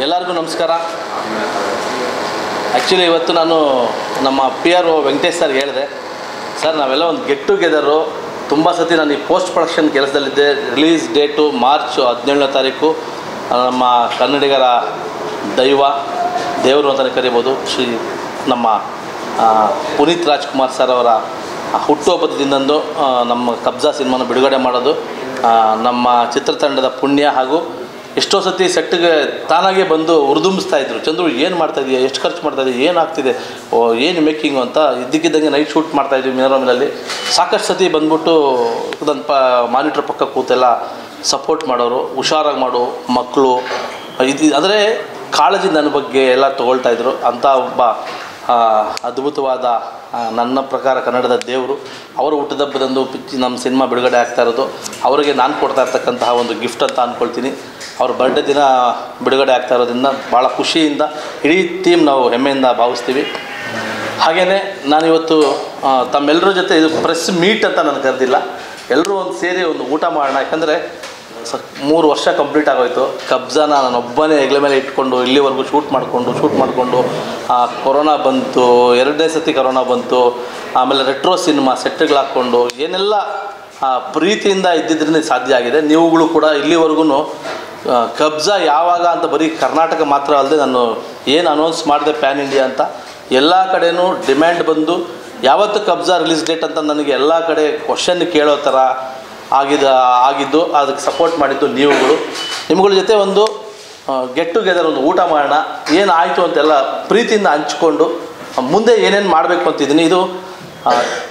ಎಲ್ಲರಿಗೂ ನಮಸ್ಕಾರ ಆ್ಯಕ್ಚುಲಿ ಇವತ್ತು ನಾನು ನಮ್ಮ ಪಿ ಆರ್ ಒ ವೆಂಕಟೇಶ್ ಸರ್ಗೆ ಹೇಳಿದೆ ಸರ್ ನಾವೆಲ್ಲ ಒಂದು ಗೆಟ್ ಟುಗೆದರು ತುಂಬ ಸತಿ ನಾನು ಈ ಪೋಸ್ಟ್ ಪ್ರೊಡಕ್ಷನ್ ಕೆಲಸದಲ್ಲಿದ್ದೆ ರಿಲೀಸ್ ಡೇಟು ಮಾರ್ಚ್ ಹದಿನೇಳನೇ ತಾರೀಕು ಆ, ನಮ್ಮ ಕನ್ನಡಿಗರ ದೈವ ದೇವರು ಅಂತಲೇ ಕರಿಬೋದು ಶ್ರೀ ನಮ್ಮ ಆ, ಪುನೀತ್ ರಾಜ್ಕುಮಾರ್ ಸರ್ ಅವರ ಹುಟ್ಟುಹಬ್ಬದ ದಿನದಂದು ಆ, ನಮ್ಮ ಕಬ್ಜಾ ಸಿನಿಮಾನ ಬಿಡುಗಡೆ ಮಾಡೋದು ಆ, ನಮ್ಮ ಚಿತ್ರತಂಡದ ಪುಣ್ಯ ಹಾಗೂ ಎಷ್ಟೋ ಸತಿ ಸೆಟ್ಗೆ ತಾನಾಗೆ ಬಂದು ಉರಿದುಂಬಿಸ್ತಾ ಇದ್ರು ಚಂದ್ರು ಏನು ಮಾಡ್ತಾ ಇದೀಯ ಎಷ್ಟು ಖರ್ಚು ಮಾಡ್ತಾ ಇದೀಯ ಏನಾಗ್ತಿದೆ ಓ ಏನು ಮೇಕಿಂಗು ಅಂತ ಇದ್ದಕ್ಕಿದ್ದಂಗೆ ನೈಟ್ ಶೂಟ್ ಮಾಡ್ತಾ ಇದ್ವಿ ಮಿನರೋಮಿನಲ್ಲಿ ಸಾಕಷ್ಟು ಸತಿ ಬಂದ್ಬಿಟ್ಟು ನನ್ನ ಪ ಮಾನಿಟ್ರ್ ಪಕ್ಕ ಕೂತೆಲ್ಲ ಸಪೋರ್ಟ್ ಮಾಡೋರು ಹುಷಾರಾಗಿ ಮಾಡು ಮಕ್ಕಳು ಇದು ಅಂದರೆ ಕಾಳಜಿ ನನ್ನ ಬಗ್ಗೆ ಎಲ್ಲ ತೊಗೊಳ್ತಾ ಇದ್ರು ಅಂಥ ಒಬ್ಬ ಆ, ಅದ್ಭುತವಾದ ಆ, ನನ್ನ ಪ್ರಕಾರ ಕನ್ನಡದ ದೇವರು ಅವರ ಹುಟ್ಟದಬ್ಬದಂದು ಪಿಚ್ಚಿ ನಮ್ಮ ಸಿನಿಮಾ ಬಿಡುಗಡೆ ಆಗ್ತಾ ಇರೋದು ಅವರಿಗೆ ನಾನು ಕೊಡ್ತಾ ಇರ್ತಕ್ಕಂತಹ ಒಂದು ಗಿಫ್ಟ್ ಅಂತ ಅಂದ್ಕೊಳ್ತೀನಿ ಅವ್ರ ಬರ್ಡೇ ದಿನ ಬಿಡುಗಡೆ ಆಗ್ತಾ ಇರೋದ್ರಿಂದ ಭಾಳ ಖುಷಿಯಿಂದ ಇಡೀ ಟೀಮ್ ನಾವು ಹೆಮ್ಮೆಯಿಂದ ಭಾವಿಸ್ತೀವಿ ಹಾಗೆಯೇ ನಾನಿವತ್ತು ಆ, ತಮ್ಮೆಲ್ಲರ ಜೊತೆ ಇದು ಪ್ರೆಸ್ ಮೀಟ್ ಅಂತ ನಾನು ಕರೆದಿಲ್ಲ ಎಲ್ಲರೂ ಒಂದು ಸೇರಿ ಒಂದು ಊಟ ಮಾಡೋಣ ಯಾಕಂದರೆ ಸ ಮೂರು ವರ್ಷ ಕಂಪ್ಲೀಟ್ ಆಗೋಯ್ತು ಕಬ್ಜಾನ ನಾನು ಒಬ್ಬನೇ ಹೆಗ್ಲ ಮೇಲೆ ಇಟ್ಕೊಂಡು ಇಲ್ಲಿವರೆಗೂ ಶೂಟ್ ಮಾಡಿಕೊಂಡು ಶೂಟ್ ಮಾಡಿಕೊಂಡು ಕೊರೋನಾ ಬಂತು ಎರಡನೇ ಸತಿ ಕೊರೋನಾ ಬಂತು ಆಮೇಲೆ ರೆಟ್ರೋ ಸಿನಿಮಾ ಸೆಟ್ಗಳು ಹಾಕ್ಕೊಂಡು ಏನೆಲ್ಲ ಆ, ಪ್ರೀತಿಯಿಂದ ಇದ್ದಿದ್ದರಿಂದ ಇದು ಸಾಧ್ಯ ಆಗಿದೆ ನೀವುಗಳು ಕೂಡ ಇಲ್ಲಿವರೆಗೂ ಕಬ್ಜಾ ಯಾವಾಗ ಅಂತ ಬರೀ ಕರ್ನಾಟಕ ಮಾತ್ರ ಅಲ್ಲದೆ ನಾನು ಏನು ಅನೌನ್ಸ್ ಮಾಡಿದೆ ಪ್ಯಾನ್ ಇಂಡಿಯಾ ಅಂತ ಎಲ್ಲ ಕಡೆನೂ ಡಿಮ್ಯಾಂಡ್ ಬಂದು ಯಾವತ್ತು ಕಬ್ಜಾ ರಿಲೀಸ್ ಡೇಟ್ ಅಂತ ನನಗೆ ಎಲ್ಲ ಕಡೆ ಕ್ವಶನ್ ಕೇಳೋ ಥರ ಆಗಿದ ಆಗಿದ್ದು ಅದಕ್ಕೆ ಸಪೋರ್ಟ್ ಮಾಡಿದ್ದು ನೀವುಗಳು ನಿಮ್ಗಳ ಜೊತೆ ಒಂದು ಗೆಟ್ ಟುಗೆದರ್ ಒಂದು ಊಟ ಮಾಡೋಣ ಏನಾಯಿತು ಅಂತೆಲ್ಲ ಪ್ರೀತಿಯಿಂದ ಹಂಚ್ಕೊಂಡು ಆ, ಮುಂದೆ ಏನೇನು ಮಾಡಬೇಕು ಅಂತಿದ್ದೀನಿ ಇದು ಆ,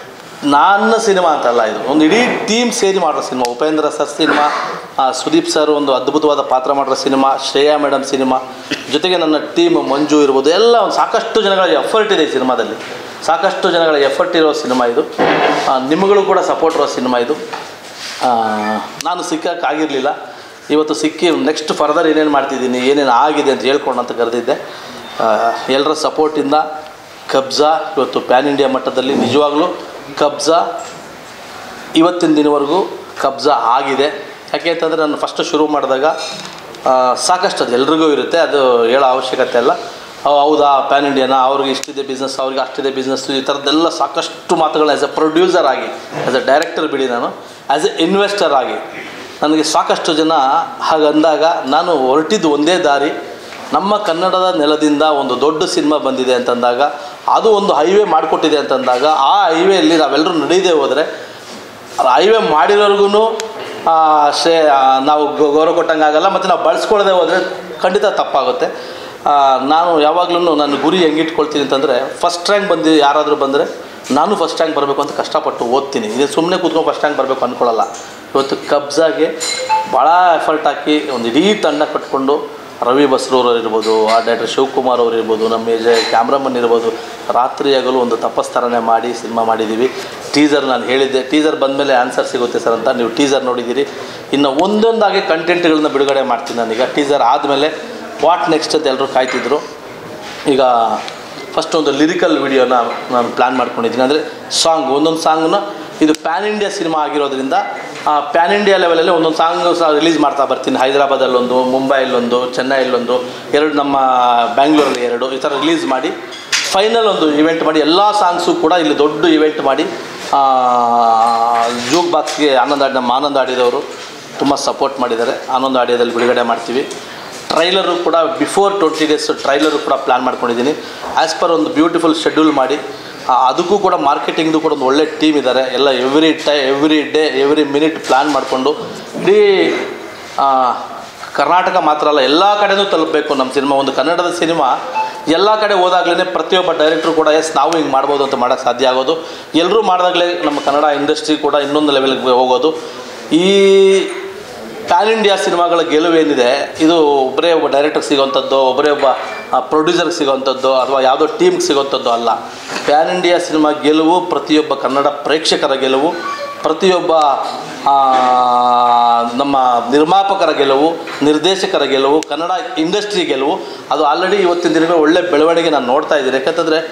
ನನ್ನ ಸಿನಿಮಾ ಅಂತಲ್ಲ ಇದು ಒಂದು ಇಡೀ ಟೀಮ್ ಸೇರಿ ಮಾಡೋ ಸಿನಿಮಾ ಉಪೇಂದ್ರ ಸರ್ ಸಿನಿಮಾ ಆ, ಸುದೀಪ್ ಸರ್ ಒಂದು ಅದ್ಭುತವಾದ ಪಾತ್ರ ಮಾಡಿರೋ ಸಿನಿಮಾ ಶ್ರೇಯಾ ಮೇಡಮ್ ಸಿನಿಮಾ ಜೊತೆಗೆ ನನ್ನ ಟೀಮ್ ಮಂಜು ಇರ್ಬೋದು ಎಲ್ಲ ಒಂದು ಸಾಕಷ್ಟು ಜನಗಳ ಎಫರ್ಟ್ ಇದೆ ಈ ಸಿನಿಮಾದಲ್ಲಿ ಸಾಕಷ್ಟು ಜನಗಳ ಎಫರ್ಟ್ ಇರೋ ಸಿನಿಮಾ ಇದು ಆ, ನಿಮಗಳು ಕೂಡ ಸಪೋರ್ಟ್ ಇರೋ ಸಿನಿಮಾ ಇದು ಆ, ನಾನು ಸಿಕ್ಕೋಕ್ಕಾಗಿರಲಿಲ್ಲ ಇವತ್ತು ಸಿಕ್ಕಿ ನೆಕ್ಸ್ಟ್ ಫರ್ದರ್ ಏನೇನು ಮಾಡ್ತಿದ್ದೀನಿ ಏನೇನು ಆಗಿದೆ ಅಂತ ಹೇಳ್ಕೊಂಡು ಅಂತ ಕರೆದಿದ್ದೆ ಆ, ಎಲ್ಲರ ಸಪೋರ್ಟಿಂದ ಕಬ್ಜಾ ಇವತ್ತು ಪ್ಯಾನ್ ಇಂಡಿಯಾ ಮಟ್ಟದಲ್ಲಿ ನಿಜವಾಗ್ಲೂ ಕಬ್ಜಾ ಇವತ್ತಿನ ದಿನವರೆಗೂ ಕಬ್ಜಾ ಆಗಿದೆ ಯಾಕೆ ಅಂತಂದರೆ ನಾನು ಫಸ್ಟ್ ಶುರು ಮಾಡಿದಾಗ ಆ, ಸಾಕಷ್ಟು ಅದು ಎಲ್ರಿಗೂ ಇರುತ್ತೆ ಅದು ಹೇಳೋ ಅವಶ್ಯಕತೆ ಇಲ್ಲ ಅವ್ ಹೌದಾ ಪ್ಯಾನ್ ಇಂಡಿಯಾನ ಅವ್ರಿಗೆ ಇಷ್ಟಿದೆ ಬಿಸ್ನೆಸ್ ಅವ್ರಿಗೆ ಅಷ್ಟಿದೆ ಬಿಸ್ನೆಸ್ ಈ ಥರದ್ದೆಲ್ಲ ಸಾಕಷ್ಟು ಮಾತುಗಳು ಆ್ಯಸ್ ಎ ಪ್ರೊಡ್ಯೂಸರ್ ಆಗಿ ಆ್ಯಸ್ ಎ ಡೈರೆಕ್ಟರ್ ಬಿಡಿ ನಾನು ಆ್ಯಸ್ ಎ ಇನ್ವೆಸ್ಟರ್ ಆಗಿ ನನಗೆ ಸಾಕಷ್ಟು ಜನ ಹಾಗಂದಾಗ ನಾನು ಹೊರಟಿದ್ದು ಒಂದೇ ದಾರಿ ನಮ್ಮ ಕನ್ನಡದ ನೆಲದಿಂದ ಒಂದು ದೊಡ್ಡ ಸಿನಿಮಾ ಬಂದಿದೆ ಅಂತಂದಾಗ ಅದು ಒಂದು ಹೈವೇ ಮಾಡಿಕೊಟ್ಟಿದೆ ಅಂತಂದಾಗ ಆ ಹೈವೇಯಲ್ಲಿ ನಾವೆಲ್ಲರೂ ನಡೀದೇ ಹೋದರೆ ಹೈವೇ ಮಾಡಿರೋರ್ಗು ಶೇ ಆ, ನಾವು ಗೌ- ಗೌರವ ಕೊಟ್ಟಂಗೆ ಆಗಲ್ಲ ಮತ್ತು ನಾವು ಬಳಸ್ಕೊಳ್ಳದೆ ಹೋದರೆ ಖಂಡಿತ ತಪ್ಪಾಗುತ್ತೆ ಆ, ನಾನು ಯಾವಾಗಲೂ ನನ್ನ ಗುರಿ ಹೆಂಗೆ ಇಟ್ಕೊಳ್ತೀನಿ ಅಂತಂದರೆ ಫಸ್ಟ್ ರ್ಯಾಂಕ್ ಬಂದು ಯಾರಾದರೂ ಬಂದರೆ ನಾನು ಫಸ್ಟ್ ರ್ಯಾಂಕ್ ಬರಬೇಕು ಅಂತ ಕಷ್ಟಪಟ್ಟು ಓದ್ತೀನಿ ಇದು ಸುಮ್ಮನೆ ಕೂತ್ಕೊಂಡು ಫಸ್ಟ್ ರ್ಯಾಂಕ್ ಬರಬೇಕು ಅಂದ್ಕೊಳ್ಳಲ್ಲ ಇವತ್ತು ಕಬ್ಜಾಗೆ ಭಾಳ ಎಫರ್ಟ್ ಹಾಕಿ ಒಂದು ಇಡೀ ತಂಡ ಕಟ್ಕೊಂಡು ರವಿ ಬಸ್ರೂರ್ ಅವ್ರು ಇರ್ಬೋದು ಆ ಡೈರೆಕ್ಟರ್ ಶಿವಕುಮಾರ್ ಅವರು ಇರ್ಬೋದು ನಮ್ಮ ಏಜೆ ಕ್ಯಾಮ್ರಾಮನ್ ಇರ್ಬೋದು ರಾತ್ರಿ ಹಗಲು ಒಂದು ತಪಸ್ತರಣೆ ಮಾಡಿ ಸಿನಿಮಾ ಮಾಡಿದ್ದೀವಿ ಟೀಸರ್ ನಾನು ಹೇಳಿದ್ದೆ ಟೀಸರ್ ಬಂದಮೇಲೆ ಆನ್ಸರ್ ಸಿಗುತ್ತೆ ಸರ್ ಅಂತ ನೀವು ಟೀಸರ್ ನೋಡಿದ್ದೀರಿ ಇನ್ನು ಒಂದೊಂದಾಗಿ ಕಂಟೆಂಟ್ಗಳನ್ನ ಬಿಡುಗಡೆ ಮಾಡ್ತೀನಿ ನಾನೀಗ ಟೀಸರ್ ಆದಮೇಲೆ ವಾಟ್ ನೆಕ್ಸ್ಟ್ ಅಂತ ಎಲ್ಲರೂ ಕಾಯ್ತಿದ್ರು ಈಗ ಫಸ್ಟ್ ಒಂದು ಲಿರಿಕಲ್ ವಿಡಿಯೋನ ನಾನು ಪ್ಲ್ಯಾನ್ ಮಾಡ್ಕೊಂಡಿದ್ದೀನಿ ಅಂದರೆ ಸಾಂಗ್ ಒಂದೊಂದು ಸಾಂಗ್ನ ಇದು ಪ್ಯಾನ್ ಇಂಡಿಯಾ ಸಿನಿಮಾ ಆಗಿರೋದ್ರಿಂದ ಆ ಪ್ಯಾನ್ ಇಂಡಿಯಾ ಲೆವೆಲಲ್ಲಿ ಒಂದೊಂದು ಸಾಂಗ್ ಸಹ ರಿಲೀಸ್ ಮಾಡ್ತಾ ಬರ್ತೀನಿ ಹೈದರಾಬಾದಲ್ಲೊಂದು ಮುಂಬೈಲೊಂದು ಚೆನ್ನೈಲೊಂದು ಎರಡು ನಮ್ಮ ಬ್ಯಾಂಗ್ಳೂರಲ್ಲಿ ಎರಡು ಈ ಥರ ರಿಲೀಸ್ ಮಾಡಿ ಫೈನಲ್ ಒಂದು ಇವೆಂಟ್ ಮಾಡಿ ಎಲ್ಲ ಸಾಂಗ್ಸು ಕೂಡ ಇಲ್ಲಿ ದೊಡ್ಡ ಇವೆಂಟ್ ಮಾಡಿ ಜೂಕ್ ಬಾಕ್ಸ್ಗೆ ಆನಂದ ಆಡಿ ನಮ್ಮ ಆನಂದ ಆಡಿದವರು ತುಂಬ ಸಪೋರ್ಟ್ ಮಾಡಿದ್ದಾರೆ ಆನಂದ ಆಡಿಯೋದಲ್ಲಿ ಬಿಡುಗಡೆ ಮಾಡ್ತೀವಿ ಟ್ರೈಲರು ಕೂಡ ಬಿಫೋರ್ ಟ್ವೆಂಟಿ ಡೇಸ್ ಟ್ರೈಲರು ಕೂಡ ಪ್ಲ್ಯಾನ್ ಮಾಡ್ಕೊಂಡಿದ್ದೀನಿ ಆ್ಯಸ್ ಪರ್ ಒಂದು ಬ್ಯೂಟಿಫುಲ್ ಶೆಡ್ಯೂಲ್ ಮಾಡಿ ಆ, ಅದಕ್ಕೂ ಕೂಡ ಮಾರ್ಕೆಟಿಂಗ್ದು ಕೂಡ ಒಂದು ಒಳ್ಳೆ ಟೀಮ್ ಇದ್ದಾರೆ ಎಲ್ಲ every time every day every minute plan ಮಾಡಿಕೊಂಡು ಇಡೀ ಆ, ಕರ್ನಾಟಕ ಮಾತ್ರ ಅಲ್ಲ ಎಲ್ಲ ಕಡೆನೂ ತಲುಪಬೇಕು ನಮ್ಮ ಸಿನಿಮಾ ಒಂದು ಕನ್ನಡದ ಸಿನಿಮಾ ಎಲ್ಲ ಕಡೆ ಹೋದಾಗಲೇ ಪ್ರತಿಯೊಬ್ಬ ಡೈರೆಕ್ಟ್ರು ಕೂಡ ಎಸ್ ನಾವು ಹಿಂಗೆ ಮಾಡ್ಬೋದು ಅಂತ ಮಾಡೋಕ್ಕೆ ಸಾಧ್ಯ ಆಗೋದು ಎಲ್ಲರೂ ಮಾಡಿದಾಗಲೇ ನಮ್ಮ ಕನ್ನಡ ಇಂಡಸ್ಟ್ರಿ ಕೂಡ ಇನ್ನೊಂದು ಲೆವೆಲ್ಗೆ ಹೋಗೋದು ಈ ಪ್ಯಾನ್ ಇಂಡಿಯಾ ಸಿನಿಮಾಗಳ ಗೆಲುವೇನಿದೆ ಇದು ಒಬ್ಬರೇ ಒಬ್ಬ ಡೈರೆಕ್ಟರ್ ಸಿಗೋವಂಥದ್ದು ಒಬ್ಬರೇ ಒಬ್ಬ ಪ್ರೊಡ್ಯೂಸರ್ಗೆ ಸಿಗೋವಂಥದ್ದು ಅಥವಾ ಯಾವುದೋ ಟೀಮ್ಗೆ ಸಿಗೋವಂಥದ್ದು ಅಲ್ಲ ಪ್ಯಾನ್ ಇಂಡಿಯಾ ಸಿನಿಮಾ ಗೆಲುವು ಪ್ರತಿಯೊಬ್ಬ ಕನ್ನಡ ಪ್ರೇಕ್ಷಕರ ಗೆಲುವು ಪ್ರತಿಯೊಬ್ಬ ಆ, ನಮ್ಮ ನಿರ್ಮಾಪಕರ ಗೆಲುವು ನಿರ್ದೇಶಕರ ಗೆಲುವು ಕನ್ನಡ ಇಂಡಸ್ಟ್ರಿ ಗೆಲುವು ಅದು ಆಲ್ರೆಡಿ ಇವತ್ತಿನ ದಿನಗಳು ಒಳ್ಳೆ ಬೆಳವಣಿಗೆ ನಾನು ನೋಡ್ತಾ ಇದ್ದೀನಿ ಯಾಕಂತಂದರೆ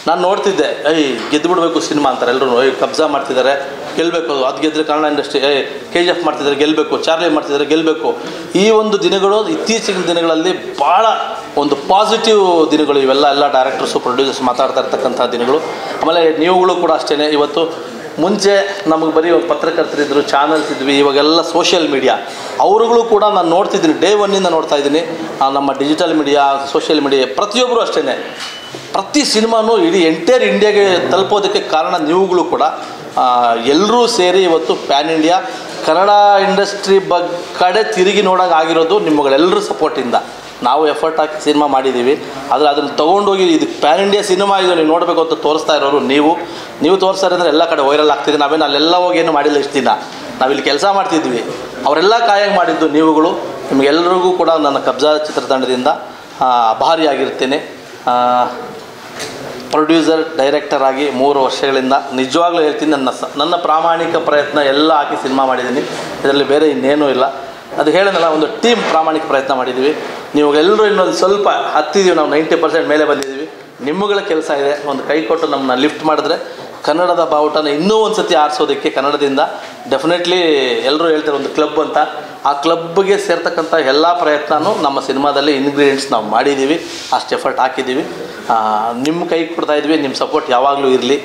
ನಾನು ನೋಡ್ತಿದ್ದೆ ಏಯ್ ಗೆದ್ದು ಬಿಡಬೇಕು ಸಿನಿಮಾ ಅಂತಾರೆ ಎಲ್ಲರೂ ಏಯ್ ಕಬ್ಜಾ ಮಾಡ್ತಿದ್ದಾರೆ ಗೆಲ್ಲಬೇಕು ಅದು ಗೆದ್ದರೆ Kannada industry A K G F ಮಾಡ್ತಿದ್ದಾರೆ ಗೆಲ್ಲಬೇಕು ಚಾರ್ಲಿ ಮಾಡ್ತಿದ್ದಾರೆ ಗೆಲ್ಲಬೇಕು ಈ ಒಂದು ದಿನಗಳು ಇತ್ತೀಚಿನ ದಿನಗಳಲ್ಲಿ ಭಾಳ ಒಂದು ಪಾಸಿಟಿವ್ ದಿನಗಳು ಇವೆಲ್ಲ ಎಲ್ಲ ಡೈರೆಕ್ಟರ್ಸು ಪ್ರೊಡ್ಯೂಸರ್ಸ್ ಮಾತಾಡ್ತಾ ಇರ್ತಕ್ಕಂಥ ದಿನಗಳು ಆಮೇಲೆ ನೀವುಗಳು ಕೂಡ ಅಷ್ಟೇ ಇವತ್ತು ಮುಂಚೆ ನಮಗೆ ಬರೀ ಒಂದು ಪತ್ರಕರ್ತರಿದ್ದರು ಚಾನಲ್ಸ್ ಇದ್ವಿ ಇವಾಗೆಲ್ಲ ಸೋಷಿಯಲ್ ಮೀಡಿಯಾ ಅವರುಗಳು ಕೂಡ ನಾನು ನೋಡ್ತಿದ್ದೀನಿ ಡೇ ಒನ್ನಿಂದ ನೋಡ್ತಾ ಇದ್ದೀನಿ ಆ, ನಮ್ಮ ಡಿಜಿಟಲ್ ಮೀಡಿಯಾ ಸೋಷಿಯಲ್ ಮೀಡಿಯಾ ಪ್ರತಿಯೊಬ್ಬರು ಅಷ್ಟೇ ಪ್ರತಿ ಸಿನಿಮಾನು ಇಡೀ ಎಂಟೈರ್ ಇಂಡಿಯಾಗೆ ತಲುಪೋದಕ್ಕೆ ಕಾರಣ ನೀವುಗಳು ಕೂಡ ಎಲ್ಲರೂ ಸೇರಿ ಇವತ್ತು ಪ್ಯಾನ್ ಇಂಡಿಯಾ ಕನ್ನಡ ಇಂಡಸ್ಟ್ರಿ ಬಗ್ ಕಡೆ ತಿರುಗಿ ನೋಡೋಕೆ ಆಗಿರೋದು ನಿಮ್ಮಗಳೆಲ್ಲರ ಸಪೋರ್ಟಿಂದ ನಾವು ಎಫರ್ಟ್ ಹಾಕಿ ಸಿನಿಮಾ ಮಾಡಿದ್ದೀವಿ ಆದರೆ ಅದನ್ನು ತೊಗೊಂಡೋಗಿ ಇದು ಪ್ಯಾನ್ ಇಂಡಿಯಾ ಸಿನಿಮಾ ಇದು ನೀವು ನೋಡಬೇಕು ಅಂತ ತೋರಿಸ್ತಾ ಇರೋರು ನೀವು ನೀವು ತೋರಿಸ್ತಾ ಇರೋದ್ರೆ ಎಲ್ಲ ಕಡೆ ವೈರಲ್ ಆಗ್ತಿದೆ ನಾವೇನು ಅಲ್ಲೆಲ್ಲ ಹೋಗಿ ಏನು ಮಾಡಿಲ್ಲ ಇಷ್ಟು ದಿನ ನಾವಿಲ್ಲಿ ಕೆಲಸ ಮಾಡ್ತಿದ್ವಿ ಅವರೆಲ್ಲ ಕಾಯಾಗಿ ಮಾಡಿದ್ದು ನೀವುಗಳು ನಿಮಗೆಲ್ಲರಿಗೂ ಕೂಡ ನನ್ನ ಕಬ್ಜಾ ಚಿತ್ರತಂಡದಿಂದ ಆ, ಆಭಾರಿಯಾಗಿರ್ತೇನೆ ಆ, ಪ್ರೊಡ್ಯೂಸರ್ ಡೈರೆಕ್ಟರ್ ಆಗಿ ಮೂರು ವರ್ಷಗಳಿಂದ ನಿಜವಾಗ್ಲೂ ಹೇಳ್ತೀನಿ ನನ್ನ ಸ ನನ್ನ ಪ್ರಾಮಾಣಿಕ ಪ್ರಯತ್ನ ಎಲ್ಲ ಹಾಕಿ ಸಿನಿಮಾ ಮಾಡಿದ್ದೀನಿ ಇದರಲ್ಲಿ ಬೇರೆ ಇನ್ನೇನೂ ಇಲ್ಲ ಅದು ಹೇಳೋದಲ್ಲ ಒಂದು ಟೀಮ್ ಪ್ರಾಮಾಣಿಕ ಪ್ರಯತ್ನ ಮಾಡಿದ್ದೀವಿ ನೀವು ಎಲ್ಲರೂ ಇನ್ನೊಂದು ಸ್ವಲ್ಪ ಹತ್ತಿದ್ದೀವಿ ನಾವು ನೈಂಟಿ ಪರ್ಸೆಂಟ್ ಮೇಲೆ ಬಂದಿದ್ದೀವಿ ನಿಮ್ಮಗಳ ಕೆಲಸ ಇದೆ ಒಂದು ಕೈ ಕೊಟ್ಟು ನಮ್ಮನ್ನ ಲಿಫ್ಟ್ ಮಾಡಿದ್ರೆ ಕನ್ನಡದ ಬಾವುಟನ ಇನ್ನೂ ಒಂದು ಸತಿ ಆರಿಸೋದಕ್ಕೆ ಕನ್ನಡದಿಂದ ಡೆಫಿನೆಟ್ಲಿ ಎಲ್ಲರೂ ಹೇಳ್ತಾರೆ ಒಂದು ಕ್ಲಬ್ ಅಂತ ಆ ಕ್ಲಬ್ಗೆ ಸೇರ್ತಕ್ಕಂಥ ಎಲ್ಲ ಪ್ರಯತ್ನನೂ ನಮ್ಮ ಸಿನಿಮಾದಲ್ಲಿ ಇಂಗ್ರೀಡಿಯೆಂಟ್ಸ್ ನಾವು ಮಾಡಿದ್ದೀವಿ ಅಷ್ಟು ಎಫರ್ಟ್ ಹಾಕಿದ್ದೀವಿ ಆ, ನಿಮ್ಮ ಕೈ ಕೊಡ್ತಾ ಇದ್ವಿ ನಿಮ್ಮ ಸಪೋರ್ಟ್ ಯಾವಾಗಲೂ ಇರಲಿ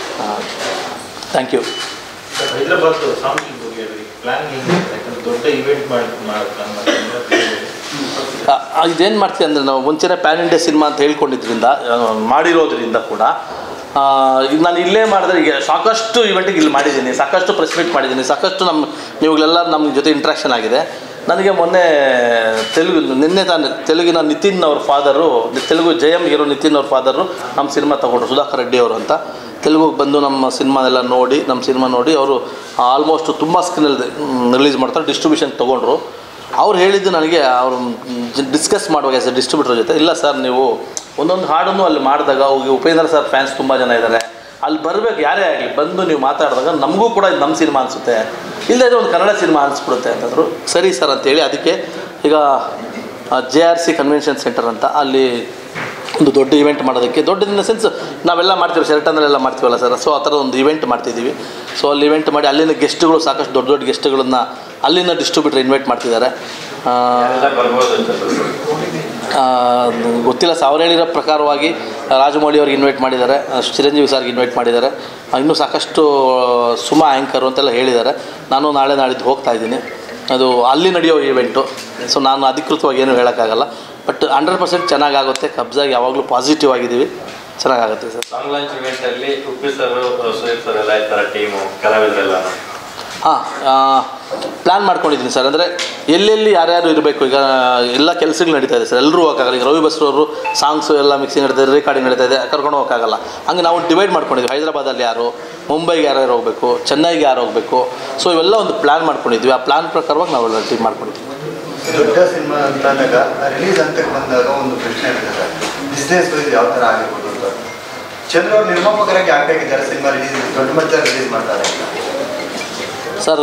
ಥ್ಯಾಂಕ್ ಯು ಹೈದರಾಬಾದ್ ಸಾಂಸ್ಕೃತಿಕ ಬಗ್ಗೆ ಪ್ಲಾನ್ ಯಾಕಂದ್ರೆ ದೊಡ್ಡ ಇವೆಂಟ್ ಮಾಡಿ ಮಾಡೋ ಪ್ಲಾನ್ ಮಾಡ್ತಾರೆ ಇದೇನು ಮಾಡ್ತೀವಿ ಅಂದರೆ ನಾವು ಮುಂಚೆನೇ ಪ್ಯಾನ್ ಇಂಡಿಯಾ ಸಿನಿಮಾ ಅಂತ ಹೇಳ್ಕೊಂಡಿದ್ರಿಂದ ಆ, ಮಾಡಿರೋದ್ರಿಂದ ಕೂಡ ಆ, ಈಗ ನಾನು ಇಲ್ಲೇ ಮಾಡಿದ್ರೆ ಈಗ ಸಾಕಷ್ಟು ಇವೆಂಟಿಗೆ ಇಲ್ಲಿ ಮಾಡಿದ್ದೀನಿ ಸಾಕಷ್ಟು ಪ್ರೆಸ್ ಮೀಟ್ ಮಾಡಿದ್ದೀನಿ ಸಾಕಷ್ಟು ನಮ್ಮ ನೀವುಗಳೆಲ್ಲ ನಮ್ಮ ಜೊತೆ ಇಂಟ್ರಾಕ್ಷನ್ ಆಗಿದೆ ನನಗೆ ಮೊನ್ನೆ ತೆಲುಗು ನಿನ್ನೆ ತಾನು ತೆಲುಗಿನ ನಿತಿನ್ ಅವ್ರ ಫಾದರು ತೆಲುಗು ಜಯಂ ಹೀರೋ ನಿತಿನ್ ಅವ್ರ ಫಾದರು ನಮ್ಮ ಸಿನಿಮಾ ತಗೊಂಡ್ರು ಸುಧಾಕರ್ ರೆಡ್ಡಿ ಅವರು ಅಂತ ತೆಲುಗುಗೆ ಬಂದು ನಮ್ಮ ಸಿನಿಮಾನೆಲ್ಲ ನೋಡಿ ನಮ್ಮ ಸಿನಿಮಾ ನೋಡಿ ಅವರು ಆಲ್ಮೋಸ್ಟ್ ತುಂಬ ಸ್ಕ್ರೀನಲ್ಲಿ ರಿಲೀಸ್ ಮಾಡ್ತಾರೆ ಡಿಸ್ಟ್ರಿಬ್ಯೂಷನ್ ತೊಗೊಂಡ್ರು ಅವ್ರು ಹೇಳಿದ್ದು ನನಗೆ ಅವರು ಡಿಸ್ಕಸ್ ಮಾಡುವಾಗ ಸರ್ ಡಿಸ್ಟ್ರಿಬ್ಯೂಟರ್ ಜೊತೆ ಇಲ್ಲ ಸರ್ ನೀವು ಒಂದೊಂದು ಹಾಡನ್ನು ಅಲ್ಲಿ ಮಾಡಿದಾಗ ಹೋಗಿ ಉಪೇಂದ್ರ ಸರ್ ಫ್ಯಾನ್ಸ್ ತುಂಬ ಜನ ಇದ್ದಾರೆ ಅಲ್ಲಿ ಬರಬೇಕು ಯಾರೇ ಆಗಲಿ ಬಂದು ನೀವು ಮಾತಾಡಿದಾಗ ನಮಗೂ ಕೂಡ ಇದು ನಮ್ಮ ಸಿನಿಮಾ ಅನಿಸುತ್ತೆ ಇಲ್ಲದೇ ಒಂದು ಕನ್ನಡ ಸಿನಿಮಾ ಅನಿಸ್ಬಿಡುತ್ತೆ ಅಂತಂದರು ಸರಿ ಸರ್ ಅಂತೇಳಿ ಅದಕ್ಕೆ ಈಗ J R C convention centre ಅಂತ ಅಲ್ಲಿ ಒಂದು ದೊಡ್ಡ ಇವೆಂಟ್ ಮಾಡೋದಕ್ಕೆ ದೊಡ್ಡ ಇನ್ ದ ಸೆನ್ಸ್ ನಾವೆಲ್ಲ ಮಾಡ್ತೀವಿ ಶೆಲ್ಟನ್ನೆಲ್ಲ ಮಾಡ್ತೀವಲ್ಲ ಸರ್ ಸೊ ಆ ಥರ ಒಂದು ಇವೆಂಟ್ ಮಾಡ್ತಿದ್ದೀವಿ ಸೊ ಅಲ್ಲಿ ಇವೆಂಟ್ ಮಾಡಿ ಅಲ್ಲಿನ ಗೆಸ್ಟ್ಗಳು ಸಾಕಷ್ಟು ದೊಡ್ಡ ದೊಡ್ಡ ಗೆಸ್ಟ್ಗಳನ್ನ ಅಲ್ಲಿನ ಡಿಸ್ಟ್ರಿಬ್ಯೂಟರ್ ಇನ್ವೈಟ್ ಮಾಡ್ತಿದ್ದಾರೆ ಆ, ಆ, ಗೊತ್ತಿಲ್ಲ ಸರ್ ಅವ್ರು ಹೇಳಿರೋ ಪ್ರಕಾರವಾಗಿ ರಾಜಮೌಳಿ ಅವ್ರಿಗೆ ಇನ್ವೈಟ್ ಮಾಡಿದ್ದಾರೆ ಆ, ಚಿರಂಜೀವಿ ಸರ್ಗೆ ಇನ್ವೈಟ್ ಮಾಡಿದ್ದಾರೆ ಆ, ಇನ್ನೂ ಸಾಕಷ್ಟು ಸುಮಾ ಆ್ಯಂಕರು ಅಂತೆಲ್ಲ ಹೇಳಿದ್ದಾರೆ ನಾನು ನಾಳೆ ನಾಳಿದ್ದು ಹೋಗ್ತಾ ಇದ್ದೀನಿ ಅದು ಅಲ್ಲಿ ನಡೆಯೋ ಈವೆಂಟು ಸೊ ನಾನು ಅಧಿಕೃತವಾಗಿ ಏನು ಹೇಳೋಕ್ಕಾಗಲ್ಲ ಬಟ್ ಹಂಡ್ರೆಡ್ ಪರ್ಸೆಂಟ್ ಚೆನ್ನಾಗಾಗುತ್ತೆ ಕಬ್ಜಾಗಿ ಯಾವಾಗಲೂ ಪಾಸಿಟಿವ್ ಆಗಿದ್ದೀವಿ ಚೆನ್ನಾಗಾಗುತ್ತೆ ಸರ್ ಸಾಂಗ್ ಲಾಂಚ್ ಇವೆಂಟ್ ಅಲ್ಲಿ ಉಪ್ಪಿ ಸರ್ ಸುದೀಪ್ ಸರ್ ಎಲ್ಲ ಇರ್ತಾರೆ ಟೀಮು ಕಲಾವಿದರೆಲ್ಲ ಹಾಂ ಪ್ಲ್ಯಾನ್ ಮಾಡ್ಕೊಂಡಿದ್ದೀನಿ ಸರ್ ಅಂದರೆ ಎಲ್ಲೆಲ್ಲಿ ಯಾರ್ಯಾರು ಇರಬೇಕು ಈಗ ಎಲ್ಲ ಕೆಲಸಗಳು ನಡೀತಾ ಇದೆ ಸರ್ ಎಲ್ಲರೂ ಹೋಗೋಕ್ಕಾಗಲ್ಲ ಈಗ ರವಿ ಬಸ್ರವರು ಸಾಂಗ್ಸು ಎಲ್ಲ ಮಿಕ್ಸಿಂಗ್ ನಡೀತಾ ಇದೆ ರೆಕಾರ್ಡಿಂಗ್ ನಡೀತಾ ಇದೆ ಕರ್ಕೊಂಡು ಹೋಗೋಕ್ಕಾಗಲ್ಲ ಹಂಗೆ ನಾವು ಡಿವೈಡ್ ಮಾಡ್ಕೊಂಡಿದ್ವಿ ಹೈದರಾಬಾದಲ್ಲಿ ಯಾರು ಮುಂಬೈಗೆ ಯಾರ್ಯಾರು ಹೋಗಬೇಕು ಚೆನ್ನೈಗೆ ಯಾರು ಹೋಗಬೇಕು ಸೊ ಇವೆಲ್ಲ ಒಂದು ಪ್ಲ್ಯಾನ್ ಮಾಡ್ಕೊಂಡಿದ್ವಿ ಆ ಪ್ಲ್ಯಾನ್ ಪ್ರಕಾರವಾಗಿ ನಾವು ಟೀಮ್ ಮಾಡ್ಕೊಂಡಿದ್ವಿ ದೊಡ್ಡ ಸಿನಿಮಾ ಅಂತ ಅಂದಾಗ ರಿಲೀಸ್ ಅಂತಕ್ಕೆ ಬಂದಾಗ ಒಂದು ಪ್ರಶ್ನೆ ಇದೆ ಸರ್ ಬಿಸ್ನೆಸ್ ವೈಸ್ ಯಾವ ಥರ ಆಗಿರ್ಬೋದು ಅಂತ ಚಂದ್ರ ಅವ್ರು ನಿರ್ಮಾಪಕರಾಗಿ ಆಗ್ಬೇಕಿದ್ದಾರೆ ಸಿನಿಮಾ ರಿಲೀಸ್ ದೊಡ್ಡ ಮಟ್ಟದಲ್ಲಿ ರಿಲೀಸ್ ಮಾಡ್ತಾರೆ ಅಂತ ಸರ್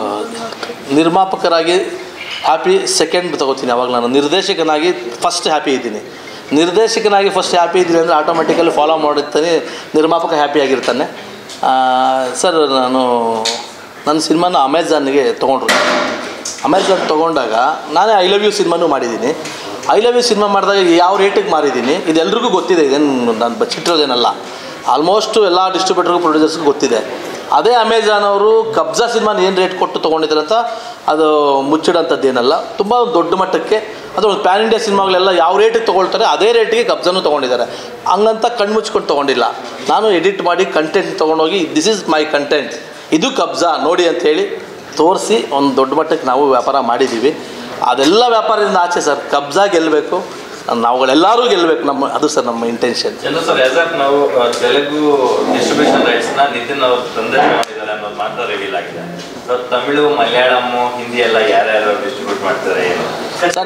ನಿರ್ಮಾಪಕರಾಗಿ ಹ್ಯಾಪಿ ಸೆಕೆಂಡ್ ತಗೋತೀನಿ ಅವಾಗ ನಾನು ನಿರ್ದೇಶಕನಾಗಿ ಫಸ್ಟ್ ಹ್ಯಾಪಿ ಇದ್ದೀನಿ ನಿರ್ದೇಶಕನಾಗಿ ಫಸ್ಟ್ ಹ್ಯಾಪಿ ಇದ್ದೀನಿ ಅಂದರೆ ಆಟೋಮೆಟಿಕಲಿ ಫಾಲೋ ಮಾಡಿರ್ತಾನೆ ನಿರ್ಮಾಪಕ ಹ್ಯಾಪಿ ಆಗಿರ್ತಾನೆ ಆ, ಸರ್ ನಾನು ನನ್ನ ಸಿನಿಮಾನ ಅಮೆಝಾನ್ಗೆ ತೊಗೊಂಡ್ರು ಅಮೆಝಾನ್ ತೊಗೊಂಡಾಗ ನಾನೇ ಐ ಲವ್ ಯು ಸಿನಿಮಾನೂ ಮಾಡಿದ್ದೀನಿ ಐ ಲವ್ ಯು ಸಿನಿಮಾ ಮಾಡಿದಾಗ ಯಾವ ರೇಟಿಗೆ ಮಾರಿದ್ದೀನಿ ಇದು ಎಲ್ರಿಗೂ ಗೊತ್ತಿದೆ ಇದೇನು ನಾನು ಬಚ್ಚಿಟ್ಟಿರೋದೇನಲ್ಲ ಆಲ್ಮೋಸ್ಟ್ ಎಲ್ಲ ಡಿಸ್ಟ್ರಿಬ್ಯೂಟರ್ಗೂ ಪ್ರೊಡ್ಯೂಸರ್ಸ್ಗೂ ಗೊತ್ತಿದೆ ಅದೇ ಅಮೆಝಾನ್ ಅವರು ಕಬ್ಜಾ ಸಿನಿಮಾನ ಏನು ರೇಟ್ ಕೊಟ್ಟು ತೊಗೊಂಡಿದ್ದಾರೆ ಅಂತ ಅದು ಮುಚ್ಚಿಡೋಂಥದ್ದು ಏನಲ್ಲ ತುಂಬ ದೊಡ್ಡ ಮಟ್ಟಕ್ಕೆ ಅದು ಒಂದು ಪ್ಯಾನ್ ಇಂಡಿಯಾ ಸಿನಿಮಾಗಳೆಲ್ಲ ಯಾವ ರೇಟಿಗೆ ತೊಗೊಳ್ತಾರೆ ಅದೇ ರೇಟಿಗೆ ಕಬ್ಜಾನು ತೊಗೊಂಡಿದ್ದಾರೆ ಹಂಗಂತ ಕಣ್ಣು ಮುಚ್ಕೊಂಡು ತೊಗೊಂಡಿಲ್ಲ ನಾನು ಎಡಿಟ್ ಮಾಡಿ ಕಂಟೆಂಟ್ ತೊಗೊಂಡೋಗಿ ದಿಸ್ ಈಸ್ ಮೈ ಕಂಟೆಂಟ್ ಇದು ಕಬ್ಜಾ ನೋಡಿ ಅಂಥೇಳಿ ತೋರಿಸಿ ಒಂದು ದೊಡ್ಡ ಮಟ್ಟಕ್ಕೆ ನಾವು ವ್ಯಾಪಾರ ಮಾಡಿದ್ದೀವಿ ಅದೆಲ್ಲ ವ್ಯಾಪಾರದಿಂದ ಆಚೆ ಸರ್ ಕಬ್ಜಾ ಗೆಲ್ಲಬೇಕು ನಾವುಗಳೆಲ್ಲರೂ ಗೆಲ್ಲಬೇಕು ನಮ್ಮ ಅದು ಸರ್ ನಮ್ಮ intention Chandra sir as of ನಾವು ಆ, ತೆಲುಗು ಡಿಸ್ಟ್ರಿಬ್ಯೂಷನ್ ರೈಟ್ಸ್ ನ ನಿತಿನ್ ಅವರು ತಂದೆ ಮಾಡಿದ್ದಾರೆ ಅನ್ನೋದು ಮಾತ್ರ ರಿವೀಲ್ ಆಗಿದೆ ಸೊ ತಮಿಳು ಮಲಯಾಳಮ್ಮು ಹಿಂದಿ ಎಲ್ಲ ಯಾರ್ಯಾರು ಡಿಸ್ಟ್ರಿಬ್ಯೂಟ್ ಮಾಡ್ತಾರೆ ಏನು ಸರ್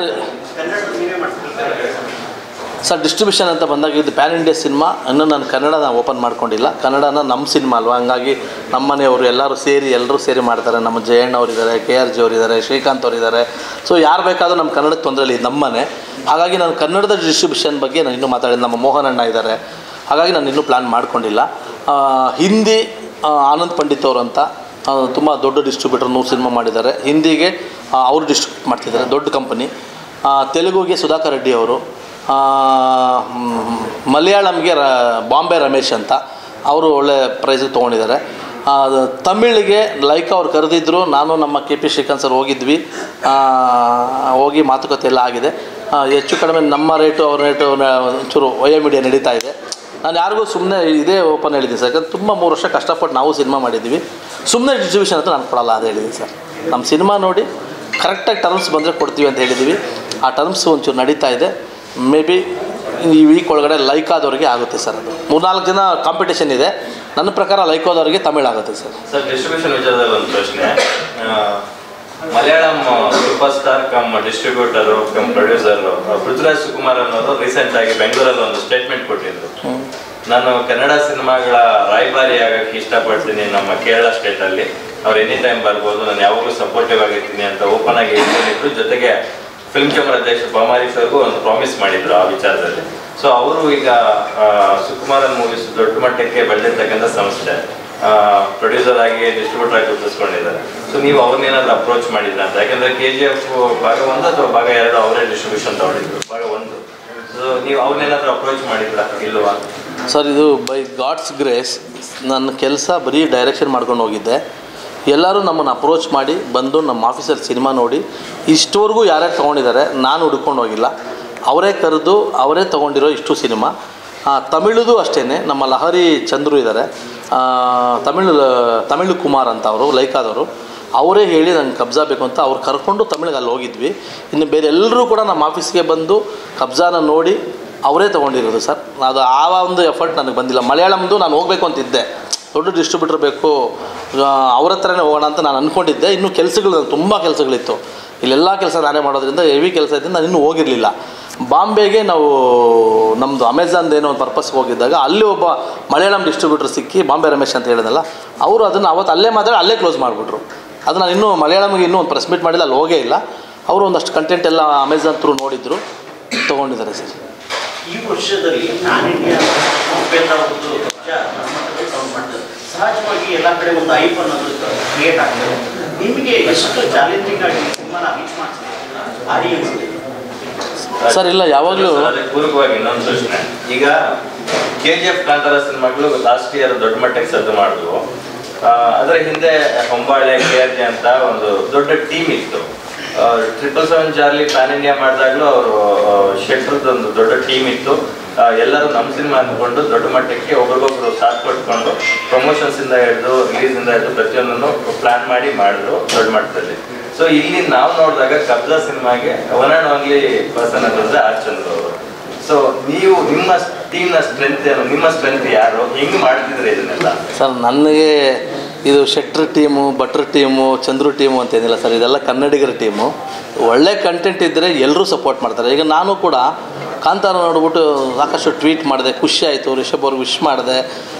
ಸರ್ ಡಿಸ್ಟ್ರಿಬ್ಯೂಷನ್ ಅಂತ ಬಂದಾಗ ಇದು ಪ್ಯಾನ್ ಇಂಡಿಯಾ ಸಿನಿಮಾ ಇನ್ನೂ ನಾನು ಕನ್ನಡನ ಓಪನ್ ಮಾಡ್ಕೊಂಡಿಲ್ಲ ಕನ್ನಡನ ನಮ್ಮ ಸಿನಿಮಾ ಅಲ್ವಾ ಹಂಗಾಗಿ ನಮ್ಮ ಮನೆಯವರು ಎಲ್ಲರೂ ಸೇರಿ ಎಲ್ಲರೂ ಸೇರಿ ಮಾಡ್ತಾರೆ ನಮ್ಮ ಜಯಣ್ಣ ಅವರಿದ್ದಾರೆ ಕೆ ಆರ್ ಜಿ ಅವರಿದ್ದಾರೆ ಶ್ರೀಕಾಂತ್ ಅವರಿದ್ದಾರೆ ಸೊ ಯಾರು ಬೇಕಾದರೂ ನಮ್ಮ ಕನ್ನಡಕ್ಕೆ ತೊಂದರೆ ಇಲ್ಲ ಇದು ನಮ್ಮ ಮನೆ ಹಾಗಾಗಿ ನಾನು ಕನ್ನಡದ ಡಿಸ್ಟ್ರಿಬ್ಯೂಷನ್ ಬಗ್ಗೆ ನಾನು ಇನ್ನೂ ಮಾತಾಡಿದ್ದು ನಮ್ಮ ಮೋಹನ್ ಅಣ್ಣ ಇದ್ದಾರೆ ಹಾಗಾಗಿ ನಾನು ಇನ್ನೂ ಪ್ಲ್ಯಾನ್ ಮಾಡ್ಕೊಂಡಿಲ್ಲ ಆ, ಹಿಂದಿ ಆ, ಆನಂದ್ ಪಂಡಿತ್ ಅವರು ಅಂತ ತುಂಬ ದೊಡ್ಡ ಡಿಸ್ಟ್ರಿಬ್ಯೂಟರ್ ನೂರು ಸಿನಿಮಾ ಮಾಡಿದ್ದಾರೆ ಹಿಂದಿಗೆ ಆ, ಅವರು ಡಿಸ್ಟ್ರಿಬ್ಯೂಟ್ ಮಾಡ್ತಿದ್ದಾರೆ ದೊಡ್ಡ ಕಂಪನಿ ತೆಲುಗುಗೆ ಸುಧಾಕರ್ ರೆಡ್ಡಿ ಅವರು ಆ, ಮ್, ಮಲಯಾಳಂಗೆ ರ ಬಾಂಬೆ ರಮೇಶ್ ಅಂತ ಅವರು ಒಳ್ಳೆ ಪ್ರೈಸಿಗೆ ತೊಗೊಂಡಿದ್ದಾರೆ ಆ, ತಮಿಳಿಗೆ ಲೈಕ್ ಅವ್ರು ಕರೆದಿದ್ದರು ನಾನು ನಮ್ಮ ಕೆ ಪಿ ಶ್ರೀಕಾಂತ್ ಸರ್ ಹೋಗಿದ್ವಿ ಆ, ಹೋಗಿ ಮಾತುಕತೆ ಎಲ್ಲ ಆಗಿದೆ ಆ, ಹೆಚ್ಚು ಕಡಿಮೆ ನಮ್ಮ ರೇಟು ಅವ್ರ ರೇಟು ಒಂಚೂರು ವಯ ಮೀಡಿಯಾ ನಡೀತಾ ಇದೆ ನಾನು ಯಾರಿಗೂ ಸುಮ್ಮನೆ ಇದೇ ಓಪನ್ ಹೇಳಿದ್ದೀನಿ ಸರ್ ಯಾಕಂದ್ರೆ ತುಂಬ ಮೂರು ವರ್ಷ ಕಷ್ಟಪಟ್ಟು ನಾವು ಸಿನಿಮಾ ಮಾಡಿದ್ದೀವಿ ಸುಮ್ಮನೆ ಡಿಸ್ಟ್ರಿಬ್ಯೂಷನ್ ಅಂತ ನಾನು ಕೊಡಲ್ಲ ಅದು ಹೇಳಿದ್ದೀನಿ ಸರ್ ನಮ್ಮ ಸಿನಿಮಾ ನೋಡಿ ಕರೆಕ್ಟಾಗಿ ಟರ್ಮ್ಸ್ ಬಂದರೆ ಕೊಡ್ತೀವಿ ಅಂತ ಹೇಳಿದ್ದೀವಿ ಆ ಟರ್ಮ್ಸ್ ಒಂಚೂರು ನಡೀತಾ ಇದೆ ಮೇ ಬಿ ಈ ವೀಕ್ ಒಳಗಡೆ ಲೈಕ್ ಆದವ್ರಿಗೆ ಆಗುತ್ತೆ ಸರ್ ಅದು ಮೂರ್ನಾಲ್ಕು ಜನ ಕಾಂಪಿಟೇಷನ್ ಇದೆ ನನ್ನ ಪ್ರಕಾರ ಲೈಕ್ ಆದವ್ರಿಗೆ ತಮಿಳ್ ಆಗುತ್ತೆ ಸರ್ ಸರ್ ಡಿಸ್ಟ್ರಿಬ್ಯೂಷನ್ ವಿಚಾರದಲ್ಲಿ ಒಂದು ಪ್ರಶ್ನೆ ಆ, Malayalam super star cum distributor cum producer Prithviraj Sukumar ಅನ್ನೋರು ರೀಸೆಂಟ್ ಆಗಿ ಬೆಂಗಳೂರಲ್ಲಿ ಒಂದು ಸ್ಟೇಟ್ಮೆಂಟ್ ಕೊಟ್ಟಿದ್ರು ನಾನು ಕನ್ನಡ ಸಿನಿಮಾಗಳ ರಾಯಭಾರಿ ಆಗಕ್ಕೆ ಇಷ್ಟಪಡ್ತೀನಿ ನಮ್ಮ ಕೇರಳ ಸ್ಟೇಟಲ್ಲಿ ಅವ್ರು ಎನಿ ಟೈಮ್ ಬರ್ಬೋದು ನಾನು ಯಾವಾಗಲೂ ಸಪೋರ್ಟಿವ್ ಆಗಿರ್ತೀನಿ ಅಂತ ಓಪನ್ ಆಗಿ ಹೇಳ್ಕೊಂಡಿದ್ರು ಜೊತೆಗೆ ಫಿಲ್ಮ್ ಚೇಂಬರ್ ಅಧ್ಯಕ್ಷ ಬಾಮಾರಿ ಸರ್ಗೂ ಒಂದು ಪ್ರಾಮಿಸ್ ಮಾಡಿದ್ರು ಆ ವಿಚಾರದಲ್ಲಿ ಸೊ ಅವರು ಈಗ ಆ, ಸುಕುಮಾರನ್ ಮೂವೀಸ್ ದೊಡ್ಡ ಮಟ್ಟಕ್ಕೆ ಬೆಳೆದಿರ್ತಕ್ಕಂಥ ಸಂಸ್ಥೆ ಪ್ರೊಡ್ಯೂಸರ್ ಆಗಿ ಡಿಸ್ಟ್ರಿಬ್ಯೂಟರ್ ಆಗಿ ಗುರುತಿಸ್ಕೊಂಡಿದ್ದಾರೆ ಸೊ ನೀವು ಅವ್ರನ್ನೇನಾದ್ರೂ ಅಪ್ರೋಚ್ ಮಾಡಿದ್ರ ಅಂತ ಯಾಕಂದ್ರೆ ಕೆ ಜಿ ಎಫ್ ಭಾಗ ಒಂದು ಅಥವಾ ಭಾಗ ಎರಡು ಅವರೇ ಡಿಸ್ಟ್ರಿಬ್ಯೂಷನ್ ತಗೊಂಡಿದ್ರು ಭಾಗ ಒಂದು ಸೊ ನೀವು ಅವ್ರನ್ನೇನಾದ್ರೂ ಅಪ್ರೋಚ್ ಮಾಡಿದ್ರ ಇಲ್ವಾ ಸರ್ ಇದು ಬೈ ಗಾಡ್ಸ್ ಗ್ರೇಸ್ ನನ್ನ ಕೆಲಸ ಬರೀ ಡೈರೆಕ್ಷನ್ ಮಾಡ್ಕೊಂಡು ಹೋಗಿದ್ದೆ ಎಲ್ಲರೂ ನಮ್ಮನ್ನು ಅಪ್ರೋಚ್ ಮಾಡಿ ಬಂದು ನಮ್ಮ ಆಫೀಸಲ್ಲಿ ಸಿನಿಮಾ ನೋಡಿ ಇಷ್ಟವರೆಗೂ ಯಾರ್ಯಾರು ತೊಗೊಂಡಿದ್ದಾರೆ ನಾನು ಹುಡ್ಕೊಂಡು ಹೋಗಿಲ್ಲ ಅವರೇ ಕರೆದು ಅವರೇ ತೊಗೊಂಡಿರೋ ಇಷ್ಟು ಸಿನಿಮಾ ಆ, ತಮಿಳುದು ಅಷ್ಟೇ ನಮ್ಮ ಲಹರಿ ಚಂದ್ರು ಇದ್ದಾರೆ ಆ, ತಮಿಳು ತಮಿಳು ಕುಮಾರ್ ಅಂತ ಅವರು ಲೈಕಾದವರು ಅವರೇ ಹೇಳಿ ನಂಗೆ ಕಬ್ಜಾ ಬೇಕು ಅಂತ ಅವ್ರು ಕರ್ಕೊಂಡು ತಮಿಳಿಗೆ ಅಲ್ಲಿ ಹೋಗಿದ್ವಿ ಇನ್ನು ಬೇರೆ ಎಲ್ಲರೂ ಕೂಡ ನಮ್ಮ ಆಫೀಸ್ಗೆ ಬಂದು ಕಬ್ಜಾನ ನೋಡಿ ಅವರೇ ತೊಗೊಂಡಿರೋದು ಸರ್ ಅದು ಆ ಒಂದು ಎಫರ್ಟ್ ನನಗೆ ಬಂದಿಲ್ಲ ಮಲಯಾಳಂದು ನಾನು ಹೋಗಬೇಕು ಅಂತಿದ್ದೆ ದೊಡ್ಡ ಡಿಸ್ಟ್ರಿಬ್ಯೂಟರ್ ಬೇಕು ಆ, ಅವ್ರ ಹತ್ರನೇ ಹೋಗೋಣ ಅಂತ ನಾನು ಅಂದ್ಕೊಂಡಿದ್ದೆ ಇನ್ನೂ ಕೆಲಸಗಳು ತುಂಬ ಕೆಲಸಗಳಿತ್ತು ಇಲ್ಲೆಲ್ಲ ಕೆಲಸ ನಾನೇ ಮಾಡೋದ್ರಿಂದ ಹೆವಿ ಕೆಲಸ ಇದ್ದಿಂದ ನಾನು ಇನ್ನೂ ಹೋಗಿರಲಿಲ್ಲ ಬಾಂಬೆಗೆ ನಾವು ನಮ್ಮದು ಅಮೆಝಾನ್ದು ಏನೋ ಒಂದು ಪರ್ಪಸ್ಗೆ ಹೋಗಿದ್ದಾಗ ಅಲ್ಲಿ ಒಬ್ಬ ಮಲಯಾಳಂ ಡಿಸ್ಟ್ರಿಬ್ಯೂಟರ್ ಸಿಕ್ಕಿ ಬಾಂಬೆ ರಮೇಶ್ ಅಂತ ಹೇಳಿದ್ನಲ್ಲ ಅವರು ಅದನ್ನು ಅವತ್ತು ಅಲ್ಲೇ ಮಾತಾಡಿ ಅಲ್ಲೇ ಕ್ಲೋಸ್ ಮಾಡಿಬಿಟ್ರು ಅದು ನಾನು ಇನ್ನೂ ಮಲಯಾಳಂಗೆ ಇನ್ನೂ ಒಂದು ಪ್ರೆಸ್ ಮೀಟ್ ಮಾಡಿಲ್ಲ ಅಲ್ಲಿ ಹೋಗೇ ಇಲ್ಲ ಅವರು ಒಂದಷ್ಟು ಕಂಟೆಂಟ್ ಎಲ್ಲ ಅಮೆಝಾನ್ ಥ್ರೂ ನೋಡಿದ್ರು ತೊಗೊಂಡಿದ್ದಾರೆ ಸರ್ ಈ ವರ್ಷದಲ್ಲಿ ನಾನ್ ಇಂಡಿಯಾ ಉಪೇಂದ್ರ ಅವ್ರದ್ದು ಪಕ್ಷ ನಮ್ಮಲ್ಲಿ ಸೌಂಡ್ ಮಾಡ್ತಾರೆ ಸಹಜವಾಗಿ ಎಲ್ಲ ಕಡೆ ಒಂದು ಐಪ್ ಅನ್ನೋದು ಕ್ರಿಯೇಟ್ ಆಗ್ತದೆ ನಿಮಗೆ ಎಷ್ಟು ಚಾಲೆಂಜಿಂಗ್ ಆಗಿ ಸಿನಿಮಾನ ರೀಚ್ ಮಾಡ್ತಾರೆ ಆಡಿಯನ್ಸ್ಗೆ ಸರ್ ಇಲ್ಲ ಯಾವಾಗಲೂ ಸರ್, ಅದಕ್ಕೆ ಪೂರಕವಾಗಿ ಇನ್ನೊಂದು ಪ್ರಶ್ನೆ ಈಗ ಕೆ ಜಿ ಎಫ್ ಕಾಂತಾರ ಸಿನಿಮಾಗಳು ಲಾಸ್ಟ್ ಇಯರ್ ದೊಡ್ಡ ಮಟ್ಟಕ್ಕೆ ಸದ್ದು ಮಾಡಿದ್ವು ಆ, ಅದರ ಹಿಂದೆ ಹೊಂಬಾಳೆ ಕೆ ಆರ್ ಜೆ ಅಂತ ಒಂದು ದೊಡ್ಡ ಟೀಮ್ ಇತ್ತು triple seven Charlie pan India ಮಾಡಿದಾಗಲೂ ಅವರು ಶೆಟ್ರದ್ದು ಒಂದು ದೊಡ್ಡ ಟೀಮ್ ಇತ್ತು ಆ, ಎಲ್ಲರೂ ನಮ್ಮ ಸಿನಿಮಾ ಅಂದ್ಕೊಂಡು ದೊಡ್ಡ ಮಟ್ಟಕ್ಕೆ ಒಬ್ರಿಗೊಬ್ರು ಸಾಥ್ ಕೊಟ್ಕೊಂಡು ಪ್ರಮೋಷನ್ಸ್ ಇಂದ ಹಿಡಿದು ರಿಲೀಸ್ ಇಂದ ಹಿಡಿದು ಪ್ರತಿಯೊಂದನ್ನು ಪ್ಲಾನ್ ಮಾಡಿ ಮಾಡಿದ್ರು ದೊಡ್ಡ ಮಟ್ಟದಲ್ಲಿ ಸೊ ಇಲ್ಲಿ ನಾವು ನೋಡಿದಾಗ ಕಬ್ಜಾ ಸಿನಿಮಾಗೆ ಒನ್ ಅಂಡ್ ಓನ್ಲಿ ಪರ್ಸನ್ ಅಂತಂದ್ರೆ ಆರ್ ಚಂದ್ರ ಅವರು ಸೊ ನೀವು ನಿಮ್ಮ ಟೀಮ್ನ ಸ್ಟ್ರೆಂತ್ ಏನು ನಿಮ್ಮ ಸ್ಟ್ರೆಂತ್ ಯಾರು ಹೆಂಗ್ ಮಾಡ್ತಿದ್ರೆ ಇದನ್ನೆಲ್ಲ ಸರ್ ನನಗೆ ಇದು ಶೆಟ್ರ್ ಟೀಮು ಭಟ್ರ್ ಟೀಮು ಚಂದ್ರು ಟೀಮು ಅಂತ ಏನಿಲ್ಲ ಸರ್ ಇದೆಲ್ಲ ಕನ್ನಡಿಗರ ಟೀಮು ಒಳ್ಳೆ ಕಂಟೆಂಟ್ ಇದ್ದರೆ ಎಲ್ಲರೂ ಸಪೋರ್ಟ್ ಮಾಡ್ತಾರೆ ಈಗ ನಾನು ಕೂಡ ಕಾಂತಾರ ನೋಡ್ಬಿಟ್ಟು ಸಾಕಷ್ಟು ಟ್ವೀಟ್ ಮಾಡಿದೆ ಖುಷಿ ಆಯಿತು ರಿಷಬ್ ಅವ್ರಿಗೆ ವಿಶ್ ಮಾಡಿದೆ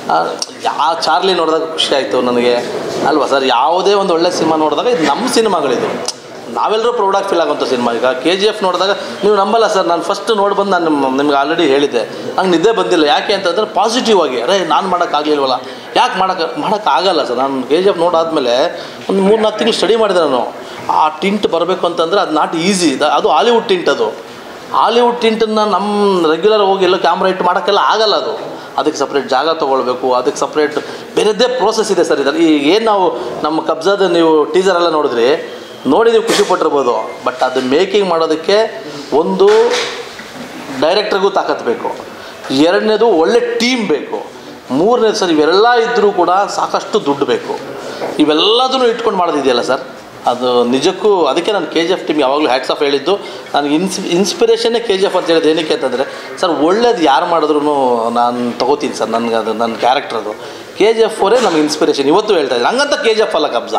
ಯಾ ಚಾರ್ಲಿ ನೋಡಿದಾಗ ಖುಷಿ ಆಯಿತು ನನಗೆ ಅಲ್ವಾ ಸರ್ ಯಾವುದೇ ಒಂದು ಒಳ್ಳೆ ಸಿನಿಮಾ ನೋಡಿದಾಗ ಇದು ನಮ್ಮ ಸಿನಿಮಾಗಳಿದು ನಾವೆಲ್ಲರೂ ಪ್ರೌಡಾಗಿ ಫೀಲ್ ಆಗುವಂಥ ಸಿನಿಮಾ ಈಗ ಕೆ ಜಿ ಎಫ್ ನೋಡಿದಾಗ ನೀವು ನಂಬಲ್ಲ ಸರ್ ನಾನು ಫಸ್ಟ್ ನೋಡಿ ಬಂದು ನಾನು ನಿಮ್ಮ ನಿಮ್ಗೆ ಆಲ್ರೆಡಿ ಹೇಳಿದ್ದೆ ನಂಗೆ ನಿದ್ದೆ ಬಂದಿಲ್ಲ ಯಾಕೆ ಅಂತಂದರೆ ಪಾಸಿಟಿವ್ ಆಗಿ ಅರೇ ನಾನು ಮಾಡೋಕ್ಕಾಗಲಿಲ್ವಲ್ಲ ಯಾಕೆ ಮಾಡೋಕ್ಕೆ ಮಾಡೋಕ್ಕಾಗಲ್ಲ ಸರ್ ನಾನು ಕೆ ಜಿ ಎಫ್ ನೋಡಾದ್ಮೇಲೆ ಒಂದು ಮೂರು ನಾಲ್ಕು ತಿಂಗಳು ಸ್ಟಡಿ ಮಾಡಿದೆ ನಾನು ಆ ಟಿಂಟ್ ಬರಬೇಕು ಅಂತಂದರೆ ಅದು ನಾಟ್ ಈಸಿ ಅದು ಹಾಲಿವುಡ್ ಟಿಂಟ್ ಅದು ಹಾಲಿವುಡ್ ಟಿಂಟನ್ನು ನಮ್ಮ ರೆಗ್ಯುಲರ್ ಹೋಗಿ ಎಲ್ಲೋ ಕ್ಯಾಮ್ರಾ ಇಟ್ಟು ಮಾಡೋಕ್ಕೆಲ್ಲ ಆಗಲ್ಲ ಅದು ಅದಕ್ಕೆ ಸಪ್ರೇಟ್ ಜಾಗ ತೊಗೊಳ್ಬೇಕು ಅದಕ್ಕೆ ಸಪ್ರೇಟ್ ಬೇರೆದ್ದೇ ಪ್ರೋಸೆಸ್ ಇದೆ ಸರ್ ಇದರಲ್ಲಿ ಈಗ ಏನು ನಾವು ನಮ್ಮ ಕಬ್ಜಾದ ನೀವು ಟೀಸರ್ ಎಲ್ಲ ನೋಡಿದ್ರಿ ನೋಡಿ ನೀವು ಖುಷಿ ಪಟ್ಟಿರ್ಬೋದು ಬಟ್ ಅದು ಮೇಕಿಂಗ್ ಮಾಡೋದಕ್ಕೆ ಒಂದು ಡೈರೆಕ್ಟ್ರಿಗೂ ತಾಕತ್ತು ಬೇಕು ಎರಡನೇದು ಒಳ್ಳೆ ಟೀಮ್ ಬೇಕು ಮೂರನೇದು ಸರ್ ಇವೆಲ್ಲ ಇದ್ದರೂ ಕೂಡ ಸಾಕಷ್ಟು ದುಡ್ಡು ಬೇಕು ಇವೆಲ್ಲದನ್ನು ಇಟ್ಕೊಂಡು ಮಾಡೋದಿದೆಯಲ್ಲ ಸರ್ ಅದು ನಿಜಕ್ಕೂ ಅದಕ್ಕೆ ನಾನು ಕೆ ಜಿ ಎಫ್ ಟೀಮ್ ಯಾವಾಗಲೂ ಹ್ಯಾಟ್ಸ್ ಆಫ್ ಹೇಳಿದ್ದು ನನಗೆ ಇನ್ಸ್ ಇನ್ಸ್ಪಿರೇಷನ್ನೇ ಕೆ ಜಿ ಎಫ್ ಅಂತ ಹೇಳಿದ್ದು ಏನಕ್ಕೆ ಅಂತಂದರೆ ಸರ್ ಒಳ್ಳೇದು ಯಾರು ಮಾಡಿದ್ರು ನಾನು ತೊಗೋತೀನಿ ಸರ್ ನನಗೆ ಅದು ನನ್ನ ಕ್ಯಾರೆಕ್ಟರ್ ಅದು ಕೆ ಜಿ ಎಫ್ ಅವರೇ ನಮಗೆ ಇನ್ಸ್ಪಿರೇಷನ್ ಇವತ್ತು ಹೇಳ್ತಾ ಇದ್ದೀನಿ ಹಂಗಂತ ಕೆ ಜಿ ಎಫ್ ಅಲ್ಲ ಕಬ್ಜಾ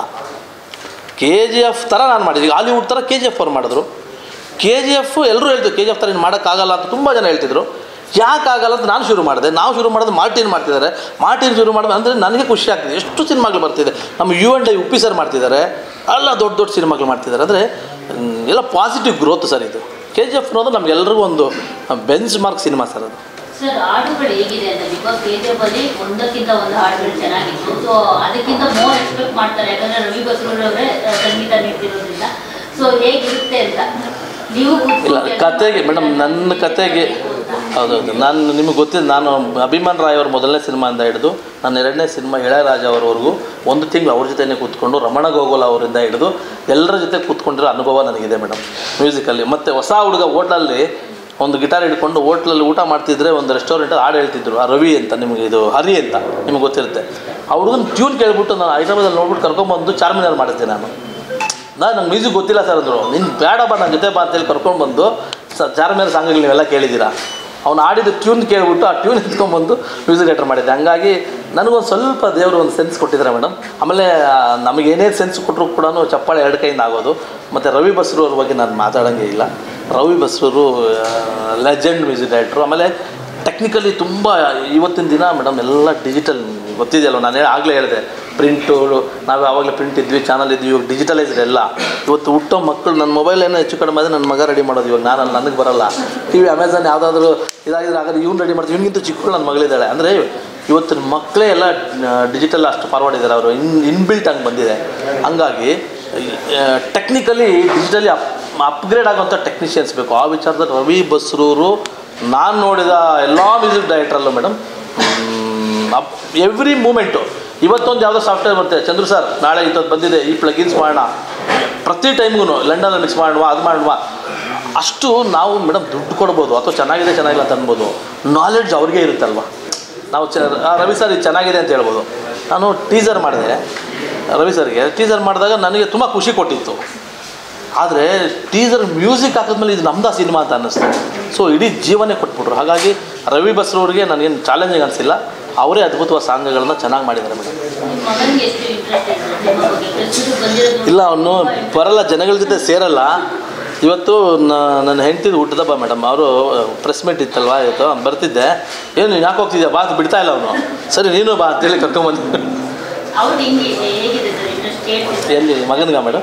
ಕೆ ಜಿ ಎಫ್ ಥರ ನಾನು ಮಾಡಿದ್ದೆ ಈಗ ಹಾಲಿವುಡ್ ಥರ ಕೆ ಜಿ ಎಫ್ ಅವ್ರು ಮಾಡಿದ್ರು ಕೆ ಜಿ ಎಫ್ ಎಲ್ಲರೂ ಹೇಳ್ತಿದ್ರು ಕೆ ಜಿ ಎಫ್ ಥರ ಇನ್ನು ಮಾಡೋಕ್ಕಾಗಲ್ಲ ಅಂತ ತುಂಬ ಜನ ಹೇಳ್ತಿದ್ರು ಯಾಕಾಗಲ್ಲ ಅಂತ ನಾನು ಶುರು ಮಾಡಿದೆ ನಾವು ಶುರು ಮಾಡೋದು ಮಾರ್ಟಿನ್ ಮಾಡ್ತಿದ್ದಾರೆ ಮಾರ್ಟಿನ್ ಶುರು ಮಾಡಿದ್ರೆ ಅಂದರೆ ನನಗೆ ಖುಷಿ ಆಗ್ತಿದೆ ಎಷ್ಟು ಸಿನಿಮಾಗಳು ಬರ್ತಿದೆ ನಮ್ಮ U and I Uppi sir ಮಾಡ್ತಿದ್ದಾರೆ ಎಲ್ಲ ದೊಡ್ಡ ದೊಡ್ಡ ಸಿನಿಮಾಗಳು ಮಾಡ್ತಿದ್ದಾರೆ ಅಂದರೆ ಎಲ್ಲ ಪಾಸಿಟಿವ್ ಗ್ರೋತ್ ಸರ್ ಇದು ಕೆ ಜಿ ಎಫ್ ಅನ್ನೋದು ನಮಗೆಲ್ರಿಗೂ ಒಂದು ಬೆಂಚ್ ಮಾರ್ಕ್ ಸಿನಿಮಾ ಸರ್ ಅದು ಸರ್ ಹಾಡುಗಳು ಹೇಗಿದೆ ಅಂತ ಬಿಕಾಸ್ ಕೆ ಅಲ್ಲಿ ಒಂದಕ್ಕಿಂತ ಒಂದು ಹಾಡುಗಳು ಚೆನ್ನಾಗಿತ್ತು ಸೊ ಅದಕ್ಕಿಂತ ಮೋರ್ ಎಕ್ಸ್ಪೆಕ್ಟ್ ಮಾಡ್ತಾರೆ ಯಾಕಂದ್ರೆ ರವಿ ಬಸರೂರವರೇ ಸಂಗೀತ ನೀಡ್ತಿರೋದ್ರಿಂದ ಸೊ ಹೇಗಿರುತ್ತೆ ಅಂತ ನೀವು ಇಲ್ಲ ಕತೆಗೆ ಮೇಡಮ್ ನನ್ನ ಕತೆಗೆ ಹೌದೌದು ನಾನು ನಿಮಗೆ ಗೊತ್ತಿಲ್ಲ ನಾನು ಅಭಿಮಾನ್ ರಾಯ್ ಅವ್ರ ಮೊದಲನೇ ಸಿನಿಮಾಯಿಂದ ಹಿಡಿದು ನನ್ನ ಎರಡನೇ ಸಿನಿಮಾ ಇಳಯರಾಜ ಅವರವರೆಗೂ ಒಂದು ತಿಂಗಳು ಅವ್ರ ಜೊತೆನೇ ಕೂತ್ಕೊಂಡು ರಮಣ ಗೋಗೋಲ್ ಅವರಿಂದ ಹಿಡಿದು ಎಲ್ಲರ ಜೊತೆ ಕೂತ್ಕೊಂಡಿರೋ ಅನುಭವ ನನಗಿದೆ ಮೇಡಮ್ ಮ್ಯೂಸಿಕಲ್ಲಿ ಮತ್ತು ಹೊಸ ಹುಡುಗ ಹೋಟ್ಲಲ್ಲಿ ಒಂದು ಗಿಟಾರ್ ಹಿಡ್ಕೊಂಡು ಹೋಟ್ಲಲ್ಲಿ ಊಟ ಮಾಡ್ತಿದ್ರೆ ಒಂದು ರೆಸ್ಟೋರೆಂಟಲ್ಲಿ ಹಾಡು ಹೇಳ್ತಿದ್ರು ಆ ರವಿ ಅಂತ ನಿಮಗೆ ಇದು ಹರಿ ಅಂತ ನಿಮಗೆ ಗೊತ್ತಿರುತ್ತೆ ಆ ಹುಡುಗನ ಟ್ಯೂನ್ ಕೇಳ್ಬಿಟ್ಟು ನಾನು ಹೈದ್ರಾಬಾದಲ್ಲಿ ನೋಡ್ಬಿಟ್ಟು ಕರ್ಕೊಂಬಂದು ಚಾರ್ಮಿನಾರ್ ಮಾಡಿದ್ದೆ ನಾನು ನಾನು ನಂಗೆ ಮ್ಯೂಸಿಕ್ ಗೊತ್ತಿಲ್ಲ ಸರ್ ಅಂದರು ನೀನು ಬೇಡ ಬಾ ನನ್ನ ಜೊತೆ ಬಾ ಅಂತೇಳಿ ಕರ್ಕೊಂಡು ಬಂದು ಸ ಚಾರ್ಮಿನಾರ್ ಸಾಂಗ್ಗಳು ನೀವೆಲ್ಲ ಕೇಳಿದ್ದೀರಾ ಅವ್ನು ಆಡಿದ ಟ್ಯೂನ್ ಕೇಳ್ಬಿಟ್ಟು ಆ ಟ್ಯೂನ್ ಎತ್ಕೊಂಡ್ಬಂದು ಮ್ಯೂಸಿಕ್ ಡೈರೆಕ್ಟರ್ ಮಾಡಿದ್ದೆ ಹಂಗಾಗಿ ನನಗೊಂದು ಸ್ವಲ್ಪ ದೇವರು ಒಂದು ಸೆನ್ಸ್ ಕೊಟ್ಟಿದ್ದಾರೆ ಮೇಡಮ್ ಆಮೇಲೆ ಆ, ನಮಗೆ ಏನೇ ಸೆನ್ಸ್ ಕೊಟ್ಟರು ಕೂಡ ಚಪ್ಪಾಳೆ ಎರಡು ಕೈಯಿಂದ ಆಗೋದು ಮತ್ತು ರವಿ ಬಸ್ರು ಅವ್ರ ಬಗ್ಗೆ ನಾನು ಮಾತಾಡೋಂಗೆ ಇಲ್ಲ ರವಿ ಬಸ್ರೂರು ಲೆಜೆಂಡ್ ಮ್ಯೂಸಿಕ್ ಡೈರೆಕ್ಟ್ರು ಆಮೇಲೆ ಟೆಕ್ನಿಕಲಿ ತುಂಬ ಇವತ್ತಿನ ದಿನ ಮೇಡಮ್ ಎಲ್ಲ ಡಿಜಿಟಲ್ ಗೊತ್ತಿದೆಯಲ್ಲ ನಾನು ಹೇಳಿ ಆಗಲೇ ಹೇಳಿದೆ ಪ್ರಿಂಟು ನಾವು ಆವಾಗಲೇ ಪ್ರಿಂಟ್ ಇದ್ವಿ ಚಾನಲ್ ಇದ್ವಿ ಇವಾಗ ಡಿಜಿಟಲೈಸ್ಡ್ ಎಲ್ಲ ಇವತ್ತು ಹುಟ್ಟೋ ಮಕ್ಕಳು ನನ್ನ ಮೊಬೈಲ್ ಏನೋ ಹೆಚ್ಚು ಕಡಿಮೆ ಆದರೆ ನನ್ನ ಮಗ ರೆಡಿ ಮಾಡೋದು ಇವಾಗ ನಾನು ನನಗೆ ಬರಲ್ಲ ಟಿ ವಿ ಅಮೆಝಾನ್ ಯಾವುದಾದ್ರೂ ಇದಾಗಿದ್ರೆ ಆಗ ಇವ್ನು ರೆಡಿ ಮಾಡ್ತೀವಿ ಇವನಿಗಿಂತ ಚಿಕ್ಕಳು ನನ್ನ ಮಗಳಿದ್ದಾಳೆ ಅಂದರೆ ಇವತ್ತಿನ ಮಕ್ಕಳೇ ಎಲ್ಲ ಡಿಜಿಟಲ್ ಅಷ್ಟು ಫಾರ್ವರ್ಡ್ ಇದ್ದಾರೆ ಅವರು ಇನ್ ಇನ್ಬಿಲ್ಟ್ ಹಂಗೆ ಬಂದಿದೆ ಹಂಗಾಗಿ ಟೆಕ್ನಿಕಲಿ ಡಿಜಿಟಲಿ ಅಪ್ ಅಪ್ಗ್ರೇಡ್ ಆಗುವಂಥ ಟೆಕ್ನಿಷಿಯನ್ಸ್ ಬೇಕು ಆ ವಿಚಾರದಲ್ಲಿ ರವಿ ಬಸ್ರೂರು ನಾನು ನೋಡಿದ ಎಲ್ಲ ಮ್ಯೂಸಿಕ್ ಡೈರೆಕ್ಟ್ರಲ್ಲೂ ಮೇಡಮ್ ಅಪ್ ಎವ್ರಿ ಮೂಮೆಂಟು ಇವತ್ತೊಂದು ಯಾವುದೋ ಸಾಫ್ಟ್ವೇರ್ ಬರುತ್ತೆ ಚಂದ್ರು ಸರ್ ನಾಳೆ ಇಂಥದ್ದು ಬಂದಿದೆ ಈ ಪ್ಲಗಿನ್ಸ್ ಮಾಡೋಣ ಪ್ರತಿ ಟೈಮ್ಗೂ ಲಂಡನಲ್ಲಿ ಮಿಕ್ಸ್ ಮಾಡುವ ಅದು ಮಾಡುವ ಅಷ್ಟು ನಾವು ಮೇಡಮ್ ದುಡ್ಡು ಕೊಡ್ಬೋದು ಅಥವಾ ಚೆನ್ನಾಗಿದೆ ಚೆನ್ನಾಗಿಲ್ಲ ಅಂತ ಅನ್ಬೋದು ನಾಲೆಡ್ಜ್ ಅವ್ರಿಗೆ ಇರುತ್ತಲ್ವ ನಾವು ಚ ಆ, ರವಿ ಸರ್ ಇದು ಚೆನ್ನಾಗಿದೆ ಅಂತ ಹೇಳ್ಬೋದು ನಾನು ಟೀಸರ್ ಮಾಡಿದೆ ರವಿ ಸರ್ಗೆ ಟೀಸರ್ ಮಾಡಿದಾಗ ನನಗೆ ತುಂಬ ಖುಷಿ ಕೊಟ್ಟಿತ್ತು ಆದರೆ ಟೀಸರ್ ಮ್ಯೂಸಿಕ್ ಹಾಕಿದ್ಮೇಲೆ ಇದು ನಮ್ದಾ ಸಿನಿಮಾ ಅಂತ ಅನ್ನಿಸ್ತು ಸೊ ಇಡೀ ಜೀವನೇ ಕೊಟ್ಬಿಟ್ರು ಹಾಗಾಗಿ ರವಿ ಬಸ್ರವ್ರಿಗೆ ನನಗೇನು ಚಾಲೆಂಜಿಂಗ್ ಅನಿಸಿಲ್ಲ ಅವರೇ ಅದ್ಭುತವಾದ ಸಾಂಗ್ಗಳನ್ನ ಚೆನ್ನಾಗಿ ಮಾಡಿದ್ದಾರೆ ಮೇಡಮ್ ನಿಮ್ಮ ಮಗನಿಗೆ ಎಷ್ಟು ಇಂಟ್ರೆಸ್ಟ್ ಇದೆ ನಿಮ್ಮ ಬಗ್ಗೆ ಪ್ರಸ್ತುತ ಬಂದಿರೋದು ಇಲ್ಲ ಅವನು ಬರಲ್ಲ ಜನಗಳ ಜೊತೆ ಸೇರಲ್ಲ ಇವತ್ತು ನ- ನನ್ನ ಹೆಂಡ್ತಿದ್ದು ಹುಟ್ಟಿದ ಬಾ ಮೇಡಮ್ ಅವರು ಪ್ರೆಸ್ ಮೀಟ್ ಇತ್ತಲ್ವಾ ಇವತ್ತು ಅವ್ನು ಬರ್ತಿದ್ದೆ ಏನು ನೀನು ಯಾಕೆ ಹೋಗ್ತಿದ್ಯಾ ಬಾ ಅಂತ ಬಿಡ್ತಾ ಇಲ್ಲ ಅವನು ಸರಿ ನೀನು ಬಾ ಅಂತೇಳಿ ಕರ್ಕೊಂಬಂದು ಅವ್ರು ಹಿಂಗೆ ಹೇಗಿದೆ ಸರ್ ಇಂಟ್ರೆಸ್ಟ್ ಕೇಳ್ತಿದ್ದಾರೆ ಎಲ್ಲಿ ಮಗನಿಗ ಮೇಡಮ್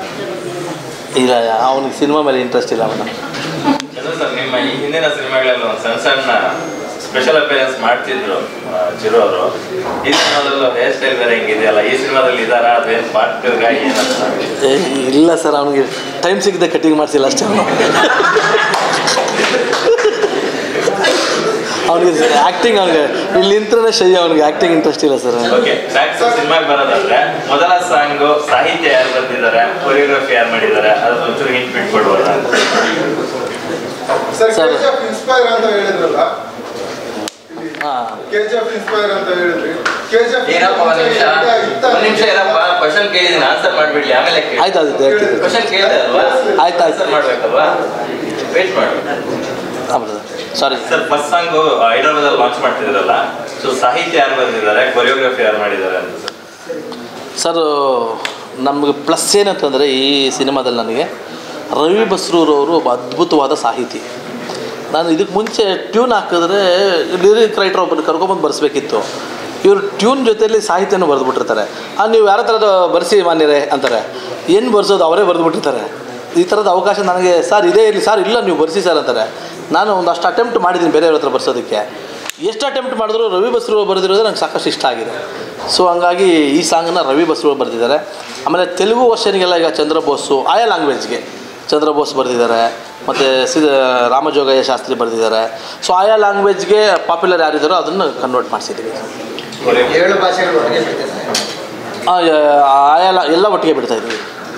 ಇಲ್ಲ ಅವನಿಗೆ ಸಿನಿಮಾ ಮೇಲೆ ಇಂಟ್ರೆಸ್ಟ್ ಇಲ್ಲ ಮೇಡಮ್ ಚಂದ್ರ ಸರ್ ನಿಮ್ಮ ಈ ಹಿಂದಿನ ಸಿನಿಮಾಗಳಲ್ಲಿ ಒಂದು ಸಣ್ಣ ಸಣ್ಣ ಸ್ಪೆಷಲ್ ಅಪಿಯರೆನ್ಸ್ ಮಾಡ್ತಿದ್ರು ಆ, ಚಿರು ಅವರು ಈ ಸಿನಿಮಾದಲ್ಲೂ ಹೇರ್ ಸ್ಟೈಲ್ ಬೇರೆ ಹಿಂಗಿದೆಯಲ್ಲ ಈ ಸಿನಿಮಾದಲ್ಲಿ ಇದಾರ ಅದೇನು ಪಾರ್ಟ್ ಏನಂತ ಏ, ಇಲ್ಲ ಸರ್ ಅವನಿಗೆ ಟೈಮ್ ಸಿಗದೆ ಕಟಿಂಗ್ ಮಾಡಿಸಿಲ್ಲ ಅಷ್ಟೇ ಅವನು ಅವನಿಗೆ ಆ್ಯಕ್ಟಿಂಗ್ ಅವನಿಗೆ ಇಲ್ಲಿ ನಿಂತ್ರೇ ಶೈ ಅವನಿಗೆ ಆ್ಯಕ್ಟಿಂಗ್ ಇಂಟ್ರೆಸ್ಟ್ ಇಲ್ಲ ಸರ್ ಓಕೆ ಬ್ಯಾಕ್ ಸಿನಿಮಾಗೆ ಬರೋದಾದ್ರೆ ಮೊದಲ ಸಾಂಗ್ ಸಾಹಿತ್ಯ ಯಾರು ಬರ್ತಿದ್ದಾರೆ ಕೊರಿಯೋಗ್ರಫಿ ಯಾರು ಮಾಡಿದ್ದಾರೆ ಅದು ಒಂಚೂರು ಹಿಂಟ್ ಬಿಟ್ಕೊಡ್ಬೋದಾ ಸರ್ ಸರ್. ಕೆಜಿಎಫ್ ಇನ್ಸ್ಪೈರ್ ಅಂತ ಹೇಳಿದ್ರಲ್ಲ ಹಾಂ ಕೆಜಿಎಫ್ ಇನ್ಸ್ಪೈರ್ ಅಂತ ಹೇಳಿದ್ರಿ ಕೆಜಿಎಫ್ ಏನಪ್ಪ ಒಂದ್ ನಿಮಿಷ ಒಂದ್ ನಿಮಿಷ ಇರಪ್ಪ ಕ್ವಶನ್ ಕೇಳಿದೀನಿ ಆನ್ಸರ್ ಮಾಡ್ಬಿಡ್ಲಿ ಆಮೇಲೆ ಆಯ್ತು ಆಯ್ತು ಹೇಳ್ತೀನಿ ಕ್ವಶನ್ ಕೇಳಿದೆ ಅಲ್ವಾ ಆಯ್ತು, ಆಯ್ತು. ಆನ್ಸರ್ ಮಾಡ್ಬೇಕಲ್ವಾ ವೇಟ್ ಮಾಡಿ ಹಾಂ ಸಾರಿ ಸರ್ ಫಸ್ಟ್ ಸಾಂಗ್ ಹೈದರಾಬಾದಲ್ಲಿ ಲಾಂಚ್ ಮಾಡ್ತಿದ್ರಲ್ಲ ಸೊ ಸಾಹಿತ್ಯ ಯಾರು ಬಂದಿದ್ದಾರೆ ಕೊರಿಯೋಗ್ರಫಿ ಯಾರು ಮಾಡಿದ್ದಾರೆ ಅಂತ ಸರ್ ಸರ್ ನಮಗೆ ಪ್ಲಸ್ ಏನಂತಂದರೆ ಈ ಸಿನಿಮಾದಲ್ಲಿ ನನಗೆ ರವಿ ಬಸ್ರೂರವರು ಒಬ್ಬ ಅದ್ಭುತವಾದ ಸಾಹಿತಿ ನಾನು ಇದಕ್ಕೆ ಮುಂಚೆ ಟ್ಯೂನ್ ಹಾಕಿದ್ರೆ ಲಿರಿಕ್ ರೈಟರ್ ಒಬ್ಬರು ಕರ್ಕೊಂಬಂದು ಬರೆಸ್ಬೇಕಿತ್ತು ಇವರು ಟ್ಯೂನ್ ಜೊತೆಯಲ್ಲಿ ಸಾಹಿತ್ಯನೂ ಬರೆದ್ಬಿಟ್ಟಿರ್ತಾರೆ ಆ ನೀವು ಯಾರ ಥರದ ಬರೆಸಿ ಮಾನ್ಯರೇ ಅಂತಾರೆ ಏನು ಬರ್ಸೋದು ಅವರೇ ಬರೆದ್ಬಿಟ್ಟಿರ್ತಾರೆ ಈ ಥರದ ಅವಕಾಶ ನನಗೆ ಸರ್ ಇದೇ ಇರಲಿ ಸರ್ ಇಲ್ಲ ನೀವು ಬರೆಸಿ ಸರ್ ಅಂತಾರೆ ನಾನು ಒಂದಷ್ಟು ಅಟೆಂಪ್ಟ್ ಮಾಡಿದ್ದೀನಿ ಬೇರೆಯವ್ರ ಹತ್ರ ಬರ್ಸೋದಕ್ಕೆ ಎಷ್ಟು ಅಟೆಂಪ್ಟ್ ಮಾಡಿದ್ರು ರವಿ ಬಸ್ರು ಬರೆದಿರೋದು ನಂಗೆ ಸಾಕಷ್ಟು ಇಷ್ಟ ಆಗಿದೆ ಸೊ ಹಂಗಾಗಿ ಈ ಸಾಂಗನ್ನು ರವಿ ಬಸ್ರು ಬರೆದಿದ್ದಾರೆ ಆಮೇಲೆ ತೆಲುಗು ವರ್ಷನಿಗೆಲ್ಲ ಈಗ ಚಂದ್ರ ಬೋಸು ಆಯಾ ಲ್ಯಾಂಗ್ವೇಜ್ಗೆ ಚಂದ್ರ ಬೋಸ್ ಬರೆದಿದ್ದಾರೆ ಮತ್ತು ಸಿದ ರಾಮಜೋಗಯ್ಯ ಶಾಸ್ತ್ರಿ ಬರೆದಿದ್ದಾರೆ ಸೊ ಆಯಾ ಲ್ಯಾಂಗ್ವೇಜ್ಗೆ ಪಾಪ್ಯುಲರ್ ಯಾರಿದ್ದಾರೋ ಅದನ್ನು ಕನ್ವರ್ಟ್ ಮಾಡಿಸಿದ್ದೀವಿ ಏಳು ಭಾಷೆಗಳು ಒಟ್ಟಿಗೆ ಬಿಡ್ತಿದ್ದಾರೆ ಆ, ಯ- ಆಯಾ ಲಾ- ಎಲ್ಲ ಒಟ್ಟಿಗೆ ಬಿಡ್ತಾ ಇದ್ದೀವಿ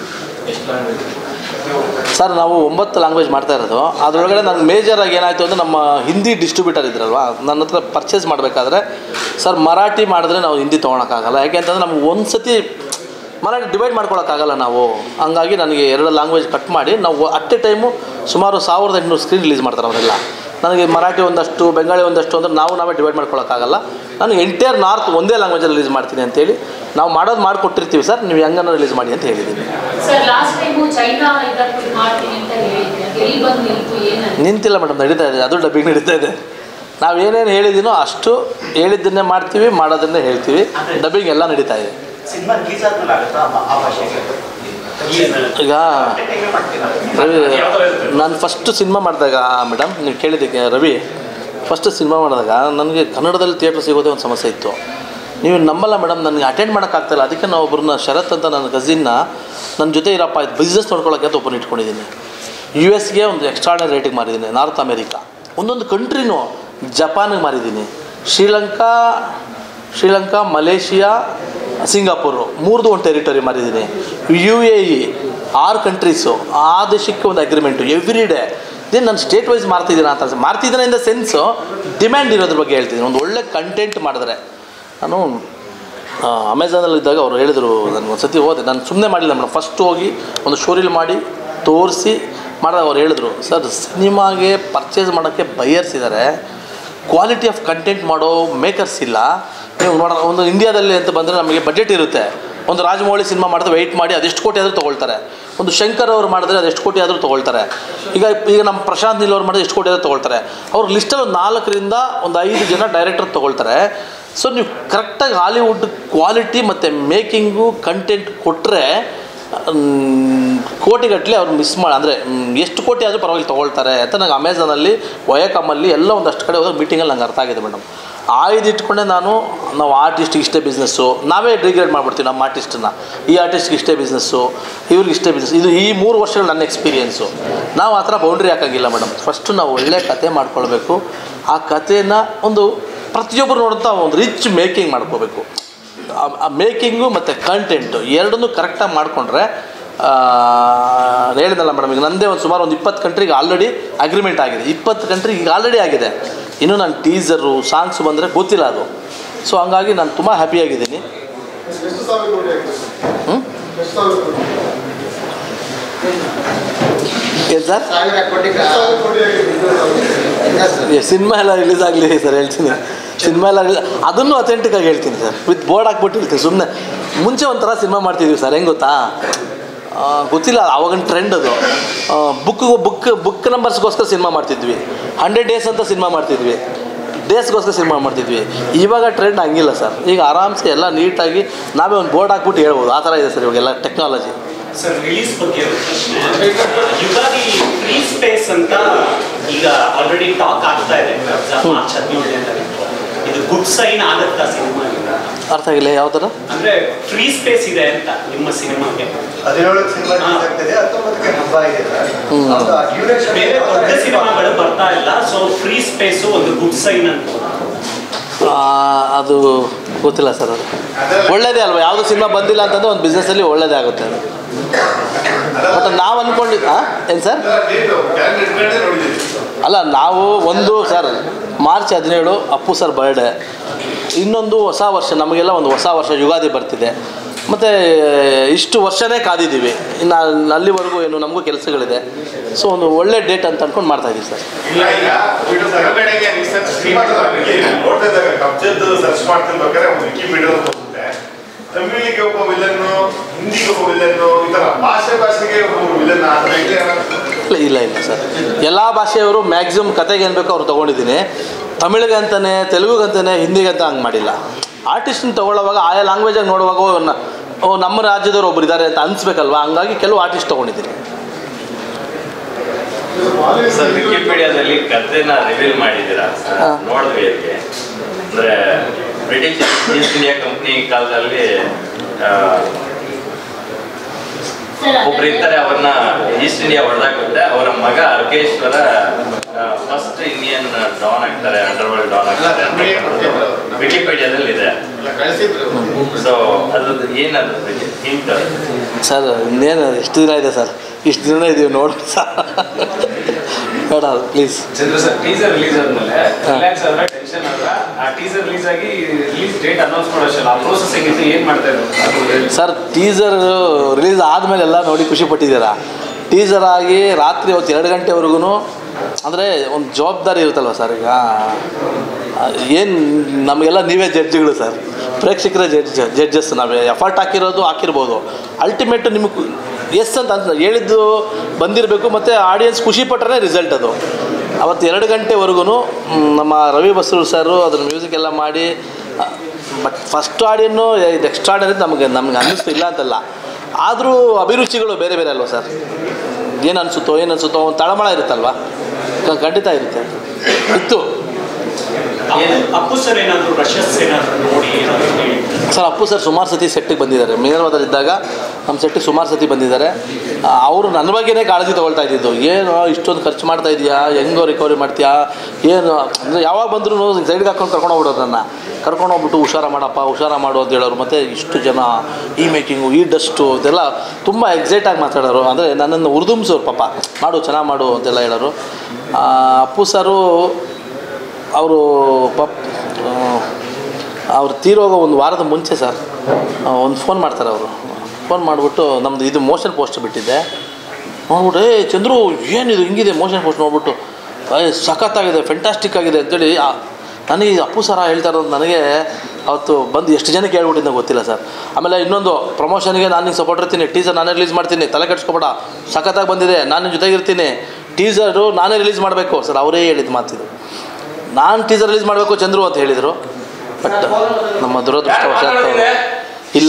ಸರ್ ನಾವು ಒಂಬತ್ತು ಲ್ಯಾಂಗ್ವೇಜ್ ಮಾಡ್ತಾ ಇರೋದು ಅದರೊಳಗಡೆ ನನಗೆ ಮೇಜರಾಗಿ ಏನಾಯಿತು ಅಂದರೆ ನಮ್ಮ ಹಿಂದಿ ಡಿಸ್ಟ್ರಿಬ್ಯೂಟರ್ ಇದ್ರಲ್ವ ನನ್ನ ಹತ್ರ ಪರ್ಚೇಸ್ ಮಾಡಬೇಕಾದ್ರೆ ಸರ್ ಮರಾಠಿ ಮಾಡಿದ್ರೆ ನಾವು ಹಿಂದಿ ತೊಗೊಳಕ್ಕಾಗಲ್ಲ ಯಾಕೆಂತಂದ್ರೆ ನಮ್ಗೆ ಒಂದು ಸತಿ ಮರಾಠಿ ಡಿವೈಡ್ ಮಾಡ್ಕೊಳಕ್ಕಾಗಲ್ಲ ನಾವು ಹಂಗಾಗಿ ನನಗೆ ಎರಡು ಲ್ಯಾಂಗ್ವೇಜ್ ಕಟ್ ಮಾಡಿ ನಾವು ಅಟ್ ಎ ಟೈಮು ಸುಮಾರು ಸಾವಿರದ ಎಂಟುನೂರು ಸ್ಕ್ರೀನ್ ರಿಲೀಸ್ ಮಾಡ್ತಾರೆ ಅವರೆಲ್ಲ ನನಗೆ ಮರಾಠಿ ಒಂದಷ್ಟು ಬೆಂಗಾಳಿ ಒಂದಷ್ಟು ಅಂದರೆ ನಾವು ನಾವೇ ಡಿವೈಡ್ ಮಾಡ್ಕೊಳಕ್ಕಾಗಲ್ಲ ನಾನು ಎಂಟೈರ್ ನಾರ್ತ್ ಒಂದೇ ಲ್ಯಾಂಗ್ವೇಜಲ್ಲಿ ರಿಲೀಸ್ ಮಾಡ್ತೀನಿ ಅಂತೇಳಿ ನಾವು ಮಾಡೋದು ಮಾಡಿಕೊಟ್ಟಿರ್ತೀವಿ ಸರ್ ನೀವು ಹೆಂಗನ್ನ ರಿಲೀಸ್ ಮಾಡಿ ಅಂತ ಹೇಳಿದ್ದೀನಿ ಸರ್ ಲಾಸ್ಟ್ ಟೈಮು ಚೈನಾ ಇದಕ್ಕೆ ಇದು ಮಾಡ್ತೀನಿ ಅಂತ ಹೇಳಿದ್ರೆ ಎಲ್ಲಿ ಬಂದು ನಿಲ್ತು ಏನಂತ ನಿಂತಿಲ್ಲ ಮೇಡಮ್ ನಡೀತಾ ಇದೆ ಅದು ಡಬ್ಬಿಂಗ್ ನಡೀತಾ ಇದೆ ನಾವು ಏನೇನು ಹೇಳಿದ್ದೀನೋ ಅಷ್ಟು ಹೇಳಿದ್ದನ್ನೇ ಮಾಡ್ತೀವಿ ಮಾಡೋದನ್ನೇ ಹೇಳ್ತೀವಿ ಡಬ್ಬಿಂಗ್ ಎಲ್ಲ ನಡೀತಾ ಇದೆ ಸಿನಿಮಾ ರಿಲೀಸ್ ಆದ್ಮೇಲೆ ಆಗುತ್ತಾ ಆ- ಆ ಭಾಷೆಗೆ ಈಗ ಹೆಂಗೆ ಮಾಡ್ತೀರಾ ರವಿ ನಾನು ಫಸ್ಟ್ ಸಿನಿಮಾ ಮಾಡಿದಾಗ ಮೇಡಮ್ ನೀವು ಕೇಳಿದ್ದಕ್ಕೆ ರವಿ ಫಸ್ಟ್ ಸಿನಿಮಾ ಮಾಡಿದಾಗ ನನಗೆ ಕನ್ನಡದಲ್ಲಿ ಥಿಯೇಟ್ರ್ ಸಿಗೋದೇ ಒಂದು ಸಮಸ್ಯೆ ಇತ್ತು ನೀವು ನಂಬಲ್ಲ ಮೇಡಮ್ ನನಗೆ ಅಟೆಂಡ್ ಮಾಡೋಕ್ಕಾಗ್ತಾಯಿಲ್ಲ ಅದಕ್ಕೆ ನಾವು ಒಬ್ಬರನ್ನ ಶರತ್ ಅಂತ ನನ್ನ ಕಸಿನ್ನ ನನ್ನ ಜೊತೆ ಇರಪ್ಪ ಇದು ಬಿಸ್ನೆಸ್ ನೋಡ್ಕೊಳ್ಳೋಕ್ಕೆ ಅಂತ ಒಬ್ಬನ ಇಟ್ಕೊಂಡಿದ್ದೀನಿ ಯು ಎಸ್ಗೆ ಒಂದು ಎಕ್ಸ್ಟ್ರಾರ್ಡನರಿ ರೇಟಿಗೆ ಮಾರಿದ್ದೀನಿ ನಾರ್ತ್ ಅಮೇರಿಕಾ ಒಂದೊಂದು ಕಂಟ್ರಿನೂ ಜಪಾನಿಗೆ ಮಾರಿದ್ದೀನಿ ಶ್ರೀಲಂಕಾ ಶ್ರೀಲಂಕಾ ಮಲೇಷಿಯಾ ಸಿಂಗಾಪುರು ಮೂರ್ದು ಒಂದು ಟೆರಿಟರಿ ಮಾರಿದ್ದೀನಿ ಯು ಎ ಇ ಆರು ಕಂಟ್ರೀಸು ಆ ದೇಶಕ್ಕೆ ಒಂದು ಅಗ್ರಿಮೆಂಟು ಎವ್ರಿ ಡೇ ಇದೇ ನಾನು ಸ್ಟೇಟ್ ವೈಸ್ ಮಾಡ್ತಿದ್ದೀನಿ ಅಂತ ಮಾಡ್ತಿದ್ದೀನಿ ಇನ್ ದ ಸೆನ್ಸು ಡಿಮ್ಯಾಂಡ್ ಇರೋದ್ರ ಬಗ್ಗೆ ಹೇಳ್ತಿದ್ದೀನಿ ಒಂದು ಒಳ್ಳೆ ಕಂಟೆಂಟ್ ಮಾಡಿದ್ರೆ ನಾನು ಅಮೆಝಾನಲ್ಲಿದ್ದಾಗ ಅವ್ರು ಹೇಳಿದರು ನನಗೆ ಒಂದು ಸತಿ ಹೋದೆ ನಾನು ಸುಮ್ಮನೆ ಮಾಡಿಲ್ಲ ಮೇಡಮ್ ಫಸ್ಟ್ ಹೋಗಿ ಒಂದು ಶೋರೀಲ್ ಮಾಡಿ ತೋರಿಸಿ ಮಾಡಿದಾಗ ಅವ್ರು ಹೇಳಿದ್ರು ಸರ್ ಸಿನಿಮಾಗೆ ಪರ್ಚೇಸ್ ಮಾಡೋಕ್ಕೆ ಬೈಯರ್ಸ್ ಇದ್ದಾರೆ ಕ್ವಾಲಿಟಿ ಆಫ್ ಕಂಟೆಂಟ್ ಮಾಡೋ ಮೇಕರ್ಸ್ ಇಲ್ಲ ನೀವು ನೋಡೋ ಒಂದು ಇಂಡಿಯಾದಲ್ಲಿ ಅಂತ ಬಂದರೆ ನಮಗೆ ಬಜೆಟ್ ಇರುತ್ತೆ ಒಂದು ರಾಜಮೌಳಿ ಸಿನಿಮಾ ಮಾಡಿದ್ರೆ ವೆಯ್ಟ್ ಮಾಡಿ ಅದೆಷ್ಟು ಕೋಟಿ ಆದರೂ ತೊಗೊಳ್ತಾರೆ ಒಂದು ಶಂಕರ್ ಅವ್ರು ಮಾಡಿದ್ರೆ ಅದೆಷ್ಟು ಕೋಟಿ ಆದರೂ ತೊಗೊಳ್ತಾರೆ ಈಗ ಈಗ ನಮ್ಮ ಪ್ರಶಾಂತ್ ನೀಲ್ ಅವ್ರು ಮಾಡಿದ್ರೆ ಎಷ್ಟು ಕೋಟಿ ಆದರೂ ತೊಗೊಳ್ತಾರೆ ಅವ್ರ ಲಿಸ್ಟಲ್ಲಿ ಒಂದು ನಾಲ್ಕರಿಂದ ಒಂದು ಐದು ಜನ ಡೈರೆಕ್ಟರ್ ತೊಗೊಳ್ತಾರೆ ಸೊ ನೀವು ಕರೆಕ್ಟಾಗಿ ಹಾಲಿವುಡ್ ಕ್ವಾಲಿಟಿ ಮತ್ತು ಮೇಕಿಂಗು ಕಂಟೆಂಟ್ ಕೊಟ್ಟರೆ ಕೋಟಿಗಟ್ಟಲೆ ಅವ್ರು ಮಿಸ್ ಮಾಡಿ ಅಂದರೆ ಎಷ್ಟು ಕೋಟಿ ಆದರೂ ಪರವಾಗಿಲ್ಲ ತೊಗೊಳ್ತಾರೆ ಅಂತ ನಂಗೆ ಅಮೆಝಾನಲ್ಲಿ ವಯಕಮಲ್ಲಿ ಎಲ್ಲ ಒಂದಷ್ಟು ಕಡೆ ಹೋದಾಗ ಮೀಟಿಂಗಲ್ಲಿ ನಂಗೆ ಅರ್ಥ ಆಗಿದೆ ಮೇಡಮ್ ಆಯ್ದು ಇಟ್ಕೊಂಡೆ ನಾನು ನಾವು ಆರ್ಟಿಸ್ಟಿಗೆ ಇಷ್ಟೇ ಬಿಸ್ನೆಸ್ಸು ನಾವೇ ಡಿಗ್ರೇಡ್ ಮಾಡ್ಬಿಡ್ತೀವಿ ನಮ್ಮ ಆರ್ಟಿಸ್ಟನ್ನ ಈ ಆರ್ಟಿಸ್ಟ್ಗೆ ಇಷ್ಟೇ ಬಿಸ್ನೆಸ್ಸು ಇವ್ರಿಗೆ ಇಷ್ಟೇ ಬಿಸ್ನೆಸ್ ಇದು ಈ ಮೂರು ವರ್ಷಗಳ ನನ್ನ ಎಕ್ಸ್ಪೀರಿಯೆನ್ಸು ನಾವು ಆ ಥರ ಬೌಂಡ್ರಿ ಹಾಕೋಂಗಿಲ್ಲ ಮೇಡಮ್ ಫಸ್ಟು ನಾವು ಒಳ್ಳೆ ಕತೆ ಮಾಡ್ಕೊಳ್ಬೇಕು ಆ ಕಥೆನ ಒಂದು ಪ್ರತಿಯೊಬ್ಬರು ನೋಡುತ್ತಾ ಒಂದು ರಿಚ್ ಮೇಕಿಂಗ್ ಮಾಡ್ಕೋಬೇಕು ಆ ಮೇಕಿಂಗು ಮತ್ತು ಕಂಟೆಂಟು ಎರಡನ್ನೂ ಕರೆಕ್ಟಾಗಿ ಮಾಡಿಕೊಂಡ್ರೆ ಹೇಳಿದಲ್ಲ ಮೇಡಮ್ ಈಗ ನಂದೇ ಒಂದು ಸುಮಾರು ಒಂದು ಇಪ್ಪತ್ತು ಕಂಟ್ರಿಗೆ ಆಲ್ರೆಡಿ ಅಗ್ರಿಮೆಂಟ್ ಆಗಿದೆ ಇಪ್ಪತ್ತು ಕಂಟ್ರಿ ಈಗ ಆಲ್ರೆಡಿ ಆಗಿದೆ ಇನ್ನು ನಾನು ಟೀಸರು ಸಾಂಗ್ಸ್ ಬಂದರೆ ಗೊತ್ತಿಲ್ಲ ಅದು ಸೊ ಹಂಗಾಗಿ ನಾನು ತುಂಬ ಹ್ಯಾಪಿಯಾಗಿದ್ದೀನಿ ಎಷ್ಟು ಸಾವಿರ ಕೋಟಿ ಆಗಿದೆ ಹ್ಞೂ ಎಷ್ಟು ಸಾವಿರ ಕೋಟಿ ಏನು ಸರ್ ಸಾವಿರ ಕೋಟಿ ಎಷ್ಟು ಸಾವಿರ ಕೋಟಿ ಆಗಿದೆ ಸಿನಿಮಾ ಎಲ್ಲ ರಿಲೀಸ್ ಆಗಲಿ ಸರ್ ಹೇಳ್ತೀನಿ ಸಿನಿಮಾ ಎಲ್ಲ release- ಅದನ್ನು ಅಥೆಂಟಿಕ್ ಆಗಿ ಹೇಳ್ತೀನಿ ಸರ್ ವಿತ್ ಬೋರ್ಡ್ ಹಾಕ್ಬಿಟ್ಟು ಹೇಳ್ತೀನಿ ಸುಮ್ಮನೆ ಮುಂಚೆ ಒಂಥರ ಸಿನಿಮಾ ಮಾಡ್ತಿದ್ವಿ ಸರ್ ಹೆಂಗೆ ಗೊತ್ತಾ ಆ, ಗೊತ್ತಿಲ್ಲ ಆವಾಗಿನ ಟ್ರೆಂಡ್ ಅದು ಬುಕ್ ಬುಕ್ ಬುಕ್ ನಂಬರ್ಸ್ಗೋಸ್ಕರ ಸಿನಿಮಾ ಮಾಡ್ತಿದ್ವಿ ಹಂಡ್ರೆಡ್ ಡೇಸ್ ಅಂತ ಸಿನಿಮಾ ಮಾಡ್ತಿದ್ವಿ ಡೇಸ್ಗೋಸ್ಕರ ಸಿನಿಮಾ ಮಾಡ್ತಿದ್ವಿ ಇವಾಗ ಟ್ರೆಂಡ್ ಹಂಗಿಲ್ಲ ಸರ್ ಈಗ ಆರಾಮ್ಸೆ ಎಲ್ಲ ನೀಟಾಗಿ ನಾವೇ ಒಂದು ಬೋರ್ಡ್ ಹಾಕ್ಬಿಟ್ಟು ಹೇಳ್ಬೋದು ಆ ಥರ ಇದೆ ಸರ್ ಇವಾಗೆಲ್ಲ ಟೆಕ್ನಾಲಜಿ ಸರ್ ರಿಲೀಸ್ ಬಗ್ಗೆ ಒಂದು ಪ್ರಶ್ನೆ ಯುಗಾದಿ ಫ್ರೀ ಸ್ಪೇಸ್ ಅಂತ ಈಗ ಆಲ್ರೆಡಿ ಟಾಕ್ ಆಗ್ತಾ ಇದೆ ಮಾರ್ಚ್ ಹದಿನೇಳನೇ ತಾರೀಕು ಇದು ಗುಡ್ ಸೈನ್ ಆಗತ್ತಾ ಸಿನಿಮಾ ಅರ್ಥ ಆಗಿಲ್ಲ ಯಾವ ಥರ ಅಂದ್ರೆ ಫ್ರೀ ಸ್ಪೇಸ್ ಇದೆ ಅಂತ ನಿಮ್ಮ ಸಿನಿಮಾಗೆ ಹದಿನೇಳಕ್ಕೆ ಸಿನಿಮಾ ರಿಲೀಸ್ ಆಗ್ತದೆ ಹತ್ತೊಂಬತ್ತಕ್ಕೆ ಹಬ್ಬ ಇದೆ ಸರ್ ಹ್ಮ್. ಹೌದು, ಆ duration ಬೇರೆ ದೊಡ್ಡ ಸಿನಿಮಾಗಳು ಬರ್ತಾ ಇಲ್ಲ ಸೊ ಫ್ರೀ ಸ್ಪೇಸ್ ಒಂದು ಗುಡ್ ಸೈನ್ ಅಂತ ಆ, ಅದು ಗೊತ್ತಿಲ್ಲ ಸರ್ ಅದು ಒಳ್ಳೇದೇ ಅಲ್ವಾ ಯಾವುದು ಸಿನಿಮಾ ಬಂದಿಲ್ಲ ಅಂತಂದ್ರೆ ಒಂದು ಬಿಸ್ನೆಸ್ಸಲ್ಲಿ ಒಳ್ಳೇದೇ ಆಗುತ್ತೆ ಅದು ಬಟ್ ನಾವು ಅಂದ್ಕೊಂಡಿದ್ದು ಏನು ಸರ್ ಅಲ್ಲ ನಾವು ಒಂದು ಸರ್ ಮಾರ್ಚ್ ಹದಿನೇಳು ಅಪ್ಪು ಸರ್ ಬರ್ಡೇ ಇನ್ನೊಂದು ಹೊಸ ವರ್ಷ ನಮಗೆಲ್ಲ ಒಂದು ಹೊಸ ವರ್ಷ ಯುಗಾದಿ ಬರ್ತಿದೆ ಮತ್ತು ಇಷ್ಟು ವರ್ಷನೇ ಕಾದಿದ್ದೀವಿ ಇನ್ನು ಅಲ್ಲಿವರೆಗೂ ಏನು ನಮಗೂ ಕೆಲಸಗಳಿದೆ ಸೊ ಒಂದು ಒಳ್ಳೆ ಡೇಟ್ ಅಂತ ಅಂದ್ಕೊಂಡು ಮಾಡ್ತಾ ಇದ್ದೀವಿ ಸರ್ ಹೊರಗಡೆಗೆ ರಿಸರ್ಚ್ ನೋಡ್ತಿದ್ದಾಗ ಕಬ್ಜದ್ದು ಸರ್ಚ್ ಮಾಡ್ತಿರ್ಬೇಕಾದ್ರೆ ಒಂದು ವಿಕಿಪೀಡಿಯಾ ಹೋಗುತ್ತೆ ತಮಿಳಿಗೆ ಒಬ್ಬ ವಿಲನ್ನು ಹಿಂದಿಗೆ ಒಬ್ಬ ವಿಲನ್ನು ಈ ತರ ಭಾಷೆ ಭಾಷೆಗೆ ಒಬ್ಬ ವಿಲನ್ ಆ ಥರ ಇದೆ ಇಲ್ಲ ಇಲ್ಲ ಇಲ್ಲ ಸರ್ ಎಲ್ಲ ಭಾಷೆಯವರು ಮ್ಯಾಕ್ಸಿಮಮ್ ಕತೆಗೆ ಏನು ಬೇಕೋ ಅವ್ರು ತೊಗೊಂಡಿದ್ದೀನಿ ತಮಿಳಿಗೆ ಅಂತಾನೆ ತೆಲುಗುಗೆ ಅಂತಾನೆ ಹಿಂದಿಗೆ ಅಂತ ಹಂಗೆ ಮಾಡಿಲ್ಲ ಆರ್ಟಿಸ್ಟ್ನ ತೊಗೊಳ್ಳೋವಾಗ ಆಯಾ ಲ್ಯಾಂಗ್ವೇಜಾಗಿ ನೋಡುವಾಗ ಓ, ನ- ಓ ನಮ್ಮ ರಾಜ್ಯದವ್ರು ಒಬ್ರು ಇದ್ದಾರೆ ಅಂತ ಅನಿಸ್ಬೇಕಲ್ವಾ ಹಂಗಾಗಿ ಕೆಲವು ಆರ್ಟಿಸ್ಟ್ ತೊಗೊಂಡಿದ್ದೀನಿ ಸರ್ ವಿಕಿಪೀಡಿಯಾದಲ್ಲಿ ಕಥೆನ ರಿವೀಲ್ ಮಾಡಿದ್ದೀರಾ ಹಾ. ನೋಡಿದ್ವಿ ಅದಕ್ಕೆ ಅಂದ್ರೆ ಬ್ರಿಟಿಷ್ ಈಸ್ಟ್ ಇಂಡಿಯಾ ಕಂಪ್ನಿ ಕಾಲದಲ್ಲಿ ಆ, ಸರ್ ಒಬ್ರು ಇರ್ತಾರೆ ಅವ್ರನ್ನ ಈಸ್ಟ್ ಇಂಡಿಯಾ ಹೊಡೆದಾಕುತ್ತೆ ಅವರ ಮಗ ಅರ್ಕೇಶ್ವರ ಫಸ್ಟ್ ಇಂಡಿಯನ್ ಡಾನ್ ಆಗ್ತಾರೆ ಅಂಡರ್ ವರ್ಲ್ಡ್ ಡಾನ್ ಆಗ್ತಾರೆ ಅಂತ ವಿಕಿಪೀಡಿಯಾದಲ್ಲಿ ಇದೆ ಸೊ ಅದು ಏನದು ಹಿಂಟ್ ಸರ್ ಇನ್ನೇನು ಎಷ್ಟು ದಿನ ಇದೆ ಸರ್ ಇಷ್ಟು ದಿನ ಇದೀವಿ ನೋಡಿ ಸರ್ ಬೇಡ please Chandra sir teaser release ಆದ್ಮೇಲೆ ರಿಲ್ಯಾಕ್ಸ್ ಆದ್ರೆ ಟೆನ್ಷನ್ ಆದ್ರೆ ಆ ಟೀಸರ್ ರಿಲೀಸ್ ಆಗಿ ರಿಲೀಸ್ ಡೇಟ್ ಅನೌನ್ಸ್ ಮಾಡೋಷ್ಟಲ್ಲ ಆ ಪ್ರೋಸೆಸ್ ಹೆಂಗಿತ್ತು ಏನ್ ಮಾಡ್ತಾ ಇದ್ರು ಅದು ಹೇಳಿ. ಸರ್ ಟೀಸರ್ ರಿಲೀಸ್ ಆದಮೇಲೆ ಎಲ್ಲ ನೋಡಿ ಖುಷಿ ಪಟ್ಟಿದ್ದೀರಾ ಟೀಸರ್ ಆಗಿ ರಾತ್ರಿ ಹೊತ್ತು ಎರಡು ಗಂಟೆವರೆಗೂ ಅಂದರೆ ಒಂದು ಜವಾಬ್ದಾರಿ ಇರುತ್ತಲ್ವ ಸರ್ ಈಗ ಏನು ನಮಗೆಲ್ಲ ನೀವೇ ಜಡ್ಜ್ಗಳು ಸರ್ ಪ್ರೇಕ್ಷಕರೇ ಜಡ್ಜ್ ಜಡ್ಜಸ್ ನಾವೇ ಎಫರ್ಟ್ ಹಾಕಿರೋದು ಹಾಕಿರ್ಬೋದು ಅಲ್ಟಿಮೇಟ್ ನಿಮಗೆ ಎಸ್ ಅಂತ ಅಂತ ಹೇಳಿದ್ದು ಬಂದಿರಬೇಕು ಮತ್ತು ಆಡಿಯನ್ಸ್ ಖುಷಿ ಪಟ್ಟರೆ ರಿಸಲ್ಟ್ ಅದು ಅವತ್ತು ಎರಡು ಗಂಟೆವರೆಗೂ ನಮ್ಮ ರವಿ ಬಸ್ರೂರ್ ಸರು ಅದ್ರ ಮ್ಯೂಸಿಕ್ ಎಲ್ಲ ಮಾಡಿ ಬಟ್ ಫಸ್ಟ್ ಆಡಿಯನ್ನು ಇದು ಎಕ್ಸ್ಟ್ರಾಡರಿ ನಮಗೆ ನಮ್ಗೆ ಅನ್ನಿಸ್ತು ಇಲ್ಲ ಅಂತಲ್ಲ ಆದರೂ ಅಭಿರುಚಿಗಳು ಬೇರೆ ಬೇರೆ ಅಲ್ವಾ ಸರ್ ಏನು ಅನಿಸುತ್ತೋ ಏನು ಅನಿಸುತ್ತೋ ಒಂದು ತಳಮಳ ಇರುತ್ತಲ್ವ ಕ- ಖಂಡಿತ ಇರುತ್ತೆ ಇತ್ತು ಅಪ್ಪು ಸರ್ ಏನಾದ್ರು ರಶಸ್ ಏನಾದ್ರು ನೋಡಿ ಏನಾದ್ರು ಹೇಳಿ ಸರ್ ಅಪ್ಪು ಸರ್ ಸುಮಾರು ಸತಿ ಸೆಟ್ಟಿಗೆ ಬಂದಿದ್ದಾರೆ ಮಿನರ್ವಾದಲ್ಲಿದ್ದಾಗ ನಮ್ಮ ಸೆಟ್ಟಿಗೆ ಸುಮಾರು ಸತಿ ಬಂದಿದ್ದಾರೆ ಆ, ಅವರು ನನ್ನ ಬಗ್ಗೆನೇ ಕಾಳಜಿ ತೊಗೊಳ್ತಾ ಇದ್ದಿದ್ದು ಏನು ಇಷ್ಟೊಂದು ಖರ್ಚು ಮಾಡ್ತಾ ಇದೆಯಾ ಹೆಂಗೋ ರಿಕವರಿ ಮಾಡ್ತೀಯಾ ಏನು ಅಂದರೆ ಯಾವಾಗ ಬಂದರೂ ಸೈಡ್ಗೆ ಹಾಕೊಂಡು ಕರ್ಕೊಂಡು ಹೋಗ್ಬಿಡೋರು ನನ್ನ ಕರ್ಕೊಂಡು ಹೋಗ್ಬಿಟ್ಟು ಹುಷಾರ ಮಾಡಪ್ಪ ಹುಷಾರ ಮಾಡು ಅಂತ ಹೇಳೋರು ಮತ್ತು ಇಷ್ಟು ಜನ ಈ ಮೇಕಿಂಗು ಈ ಡಸ್ಟು ಇದೆಲ್ಲ ತುಂಬ ಎಕ್ಸೈಟಾಗಿ ಮಾತಾಡೋರು ಅಂದರೆ ನನ್ನನ್ನು ಉರ್ದುಂಬಿಸೋರು ಪಾಪ ಮಾಡು ಚೆನ್ನಾಗಿ ಮಾಡು ಅಂತೆಲ್ಲ ಹೇಳೋರು ಆ, ಅಪ್ಪು ಸರು ಅವರು ಪಪ್ ಅವ್ರು ತೀರೋಗೋ ಒಂದು ವಾರದ ಮುಂಚೆ ಸರ್ ಒಂದು ಫೋನ್ ಮಾಡ್ತಾರೆ ಅವರು ಫೋನ್ ಮಾಡಿಬಿಟ್ಟು ನಮ್ಮದು ಇದು ಮೋಷನ್ ಪೋಸ್ಟ್ ಬಿಟ್ಟಿದ್ದೆ ನೋಡ್ಬಿಟ್ಟು ಏ ಚಂದ್ರು ಏನಿದು ಹಿಂಗಿದೆ ಮೋಷನ್ ಪೋಸ್ಟ್ ನೋಡ್ಬಿಟ್ಟು ಏ ಸಖತ್ತಾಗಿದೆ ಫೆಂಟಾಸ್ಟಿಕ್ ಆಗಿದೆ ಅಂತೇಳಿ ಆ- ನನಗೆ ಇದು ಅಪ್ಪು ಸರ ಹೇಳ್ತಾ ಇರೋದು ನನಗೆ ಅವತ್ತು ಬಂದು ಎಷ್ಟು ಜನಕ್ಕೆ ಹೇಳ್ಬಿಟ್ಟಿದ್ದ ಗೊತ್ತಿಲ್ಲ ಸರ್ ಆಮೇಲೆ ಇನ್ನೊಂದು ಪ್ರಮೋಷನ್ಗೆ ನಾನು ನಿಂಗೆ ಸಪೋರ್ಟ್ ಇರ್ತೀನಿ ಟೀಸರ್ ನಾನೇ ರಿಲೀಸ್ ಮಾಡ್ತೀನಿ ತಲೆ ಕೆಡ್ಸ್ಕೊಬೇಡ ಸಖತ್ತಾಗಿ ಬಂದಿದೆ ನಾನು ನಿನ್ನ ಜೊತೆಗಿರ್ತೀನಿ ಟೀಸರು ನಾನೇ ರಿಲೀಸ್ ಮಾಡಬೇಕು ಸರ್ ಅವರೇ ಹೇಳಿದ ಮಾತಿದು ನಾನು ಟೀಸರ್ ರಿಲೀಸ್ ಮಾಡಬೇಕು ಚಂದ್ರು ಅಂತ ಹೇಳಿದರು ಬಟ್ ನಮ್ಮ ದುರದೃಷ್ಟವಶಾತ್ ಇಲ್ಲ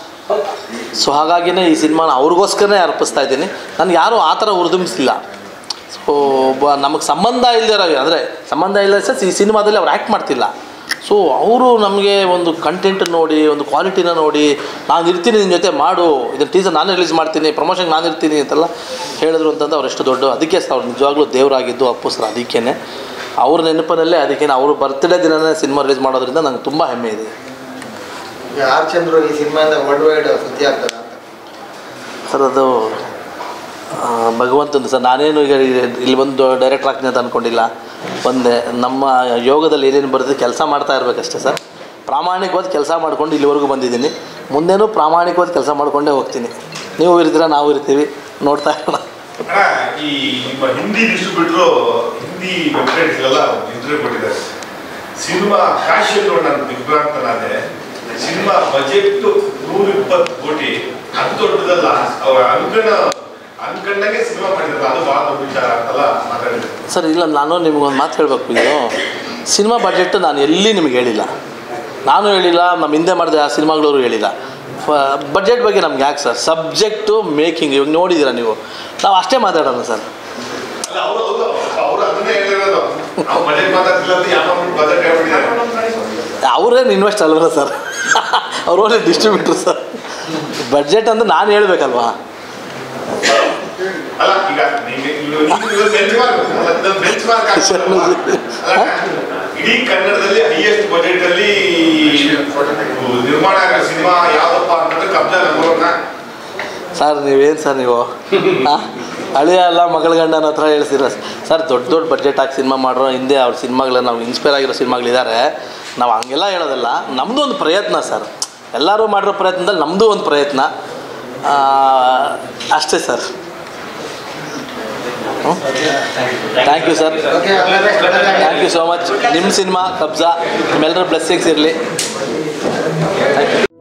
ಸೊ ಹಾಗಾಗಿನೇ ಈ ಸಿನಿಮಾನ ಅವ್ರಿಗೋಸ್ಕರನೇ ಅರ್ಪಿಸ್ತಾ ಇದ್ದೀನಿ ನನಗೆ ಯಾರೂ ಆ ಥರ ಹುರಿದುಂಬಿಸಿಲ್ಲ ಸೊ ಒಬ್ಬ ನಮಗೆ ಸಂಬಂಧ ಇಲ್ಲದಿರೋ ಅಂದರೆ ಸಂಬಂಧ ಇಲ್ಲ ಸರ್ ಈ ಸಿನಿಮಾದಲ್ಲಿ ಅವ್ರು ಆ್ಯಕ್ಟ್ ಮಾಡ್ತಿಲ್ಲ ಸೊ ಅವರು ನಮಗೆ ಒಂದು ಕಂಟೆಂಟ್ ನೋಡಿ ಒಂದು ಕ್ವಾಲಿಟಿನ ನೋಡಿ ನಾನು ಇರ್ತೀನಿ ನಿನ್ನ ಜೊತೆ ಮಾಡು ಇದನ್ನು ಟೀಸರ್ ನಾನು ರಿಲೀಸ್ ಮಾಡ್ತೀನಿ ಪ್ರಮೋಷನ್ಗೆ ನಾನು ಇರ್ತೀನಿ ಅಂತೆಲ್ಲ ಹೇಳಿದ್ರು ಅಂತಂದು ಅವ್ರು ಎಷ್ಟು ದೊಡ್ಡ ಅದಕ್ಕೆ ಸರ್ ಅವ್ರು ನಿಜವಾಗ್ಲೂ ದೇವರಾಗಿದ್ದು ಅಪ್ಪು ಸರ್ ಅದಕ್ಕೇ ಅವ್ರ ನೆನಪಿನಲ್ಲೇ ಅದಕ್ಕೆ ಅವ್ರ ಬರ್ತ್ಡೇ ದಿನನೇ ಸಿನಿಮಾ ರಿಲೀಸ್ ಮಾಡೋದ್ರಿಂದ ನಂಗೆ ತುಂಬ ಹೆಮ್ಮೆ ಇದೆ ಈಗ ಆರ್ ಚಂದ್ರು ಈ ಸಿನಿಮಾಯಿಂದ ವರ್ಲ್ಡ್ ವೈಡ್ ಸುದ್ದಿ ಆಗ್ತದ ಅಂತ ಸರ್ ಅದು ಆ, ಭಗವಂತಂದು ಸರ್ ನಾನೇನು ಈಗ ಇಲ್ಲಿ ಬಂದು ಡೈರೆಕ್ಟ್ ಆಗ್ತೀನಿ ಅಂತ ಅಂದ್ಕೊಂಡಿಲ್ಲ ಒಂದೇ ನಮ್ಮ ಯೋಗದಲ್ಲಿ ಏನೇನು ಬರುತ್ತೆ ಕೆಲಸ ಮಾಡ್ತಾ ಇರಬೇಕಷ್ಟೇ ಸರ್ ಪ್ರಾಮಾಣಿಕವಾದ ಕೆಲಸ ಮಾಡ್ಕೊಂಡು ಇಲ್ಲಿವರೆಗೂ ಬಂದಿದ್ದೀನಿ ಮುಂದೇನೂ ಪ್ರಾಮಾಣಿಕವಾದ ಕೆಲಸ ಮಾಡ್ಕೊಂಡೇ ಹೋಗ್ತೀನಿ ನೀವು ಇರ್ತೀರಾ ನಾವು ಇರ್ತೀವಿ ನೋಡ್ತಾ ಇರೋಣ ಅಣ್ಣ, ಈ ನಿಮ್ಮ ಹಿಂದಿ ಡಿಸ್ಟ್ರಿಬ್ಯೂಟ್ರು ಹಿಂದಿ ವೆಬ್ಸೈಟ್ಸ್ಗೆಲ್ಲ ಇಂಟರ್ವ್ಯೂ ಕೊಟ್ಟಿದ್ದಾರೆ ಸಿನಿಮಾ ಕಾಶಿ ನೋಡಿ ನಾನು ದಿಗ್ಭ್ರಾಂತನಾದೆ ಸಿನಿಮಾ ಬಜೆಟ್ ನೂರ ಇಪ್ಪತ್ತು ಕೋಟಿ ಅದು ದೊಡ್ಡದಲ್ಲ ಅವ್ರ ಅನ್ಕಂಡ ಅನ್ಕಂಡಂಗೆ ಸಿನಿಮಾ ಮಾಡಿದ್ರು ಅದು ಬಹಳ ದೊಡ್ಡ ವಿಚಾರ ಅಂತಲ್ಲ ಮಾತಾಡಿದ್ರು ಸರ್ ಇಲ್ಲ ನಾನು ನಿಮಗೊಂದು ಮಾತು ಹೇಳಬೇಕು ಇದು ಸಿನಿಮಾ ಬಜೆಟ್ ನಾನು ಎಲ್ಲಿ ನಿಮ್ಗೆ ಹೇಳಿಲ್ಲ ನಾನು ಹೇಳಿಲ್ಲ ನಮ್ಮ ಹಿಂದೆ ಮಾಡಿದ ಆ ಸಿನಿಮಾಗಳವರು ಹೇಳಿಲ್ಲ ಬಜೆಟ್ ಬಗ್ಗೆ ನಮ್ಗೆ ಯಾಕೆ ಸರ್ ಸಬ್ಜೆಕ್ಟು ಮೇಕಿಂಗ್ ಇವಾಗ ನೋಡಿದ್ದೀರಾ ನೀವು ನಾವು ಅಷ್ಟೇ ಮಾತಾಡೋಣ ಸರ್ ಅಲ್ಲ ಅವರು ಅವರು ಅದನ್ನೇ ಹೇಳಿರೋದು ನಾವು ಬಜೆಟ್ ಮಾತಾಡ್ತಿಲ್ಲ ಅಂತ ಯಾವ ಬಜೆಟ್ ಹೇಳ್ಬಿಟ್ಟಿದ್ದಾರೆ ಅವ್ರೇನು ಇನ್ವೆಸ್ಟ್ ಅಲ್ವಲ್ಲ ಸರ್ ಅವ್ರು ಒಳ್ಳೆ ಡಿಸ್ಟ್ರಿಬ್ಯೂಟ್ರ್ ಸರ್ ಬಡ್ಜೆಟ್ ಅಂದ್ರೆ ನಾನು ಹೇಳ್ಬೇಕಲ್ವಾ ಅಲ್ಲ ಈಗ ನೀವು ಬೆಂಚ್ ಮಾರ್ಕ್ ಬೆಂಚ್ ಮಾರ್ಕ್ ಇಡೀ ಕನ್ನಡದಲ್ಲಿ ಹೈಯೆಸ್ಟ್ ಬಜೆಟ್ ಅಲ್ಲಿ ನಿರ್ಮಾಣ ಆಗೋ ಸಿನಿಮಾ ಯಾವ್ದಪ್ಪ ಅಂತಂದ್ರೆ ಕಬ್ಜಾ ನಂಬರ್ನ ಸರ್ ನೀವೇನು ಸರ್ ನೀವು ಹಾಂ ಹಳೆಯ ಅಲ್ಲ ಮಗಳ ಗಂಡನ ಹತ್ರ ಹೇಳ್ತೀರ ಸರ್ ದೊಡ್ಡ ದೊಡ್ಡ ಬಡ್ಜೆಟ್ ಹಾಕಿ ಸಿನಿಮಾ ಮಾಡೋ ಹಿಂದೆ ಅವ್ರ ಸಿನಿಮಾಗಳ ನಾವು ಇನ್ಸ್ಪೈರ್ ಆಗಿರೋ ಸಿನಿಮಾಗಳಿದ್ದಾರೆ ನಾವು ಹಂಗೆಲ್ಲ ಹೇಳೋದಲ್ಲ ನಮ್ಮದು ಒಂದು ಪ್ರಯತ್ನ ಸರ್ ಎಲ್ಲರೂ ಮಾಡಿರೋ ಪ್ರಯತ್ನದಲ್ಲಿ ನಮ್ಮದು ಒಂದು ಪ್ರಯತ್ನ ಆ, ಅಷ್ಟೇ sir thank you sir thank you so much ನಿಮ್ಮ ಸಿನಿಮಾ ಕಬ್ಜಾ ನಿಮ್ಮೆಲ್ಲರ ಬ್ಲೆಸ್ಸಿಂಗ್ಸ್ ಇರಲಿ ಥ್ಯಾಂಕ್ ಯು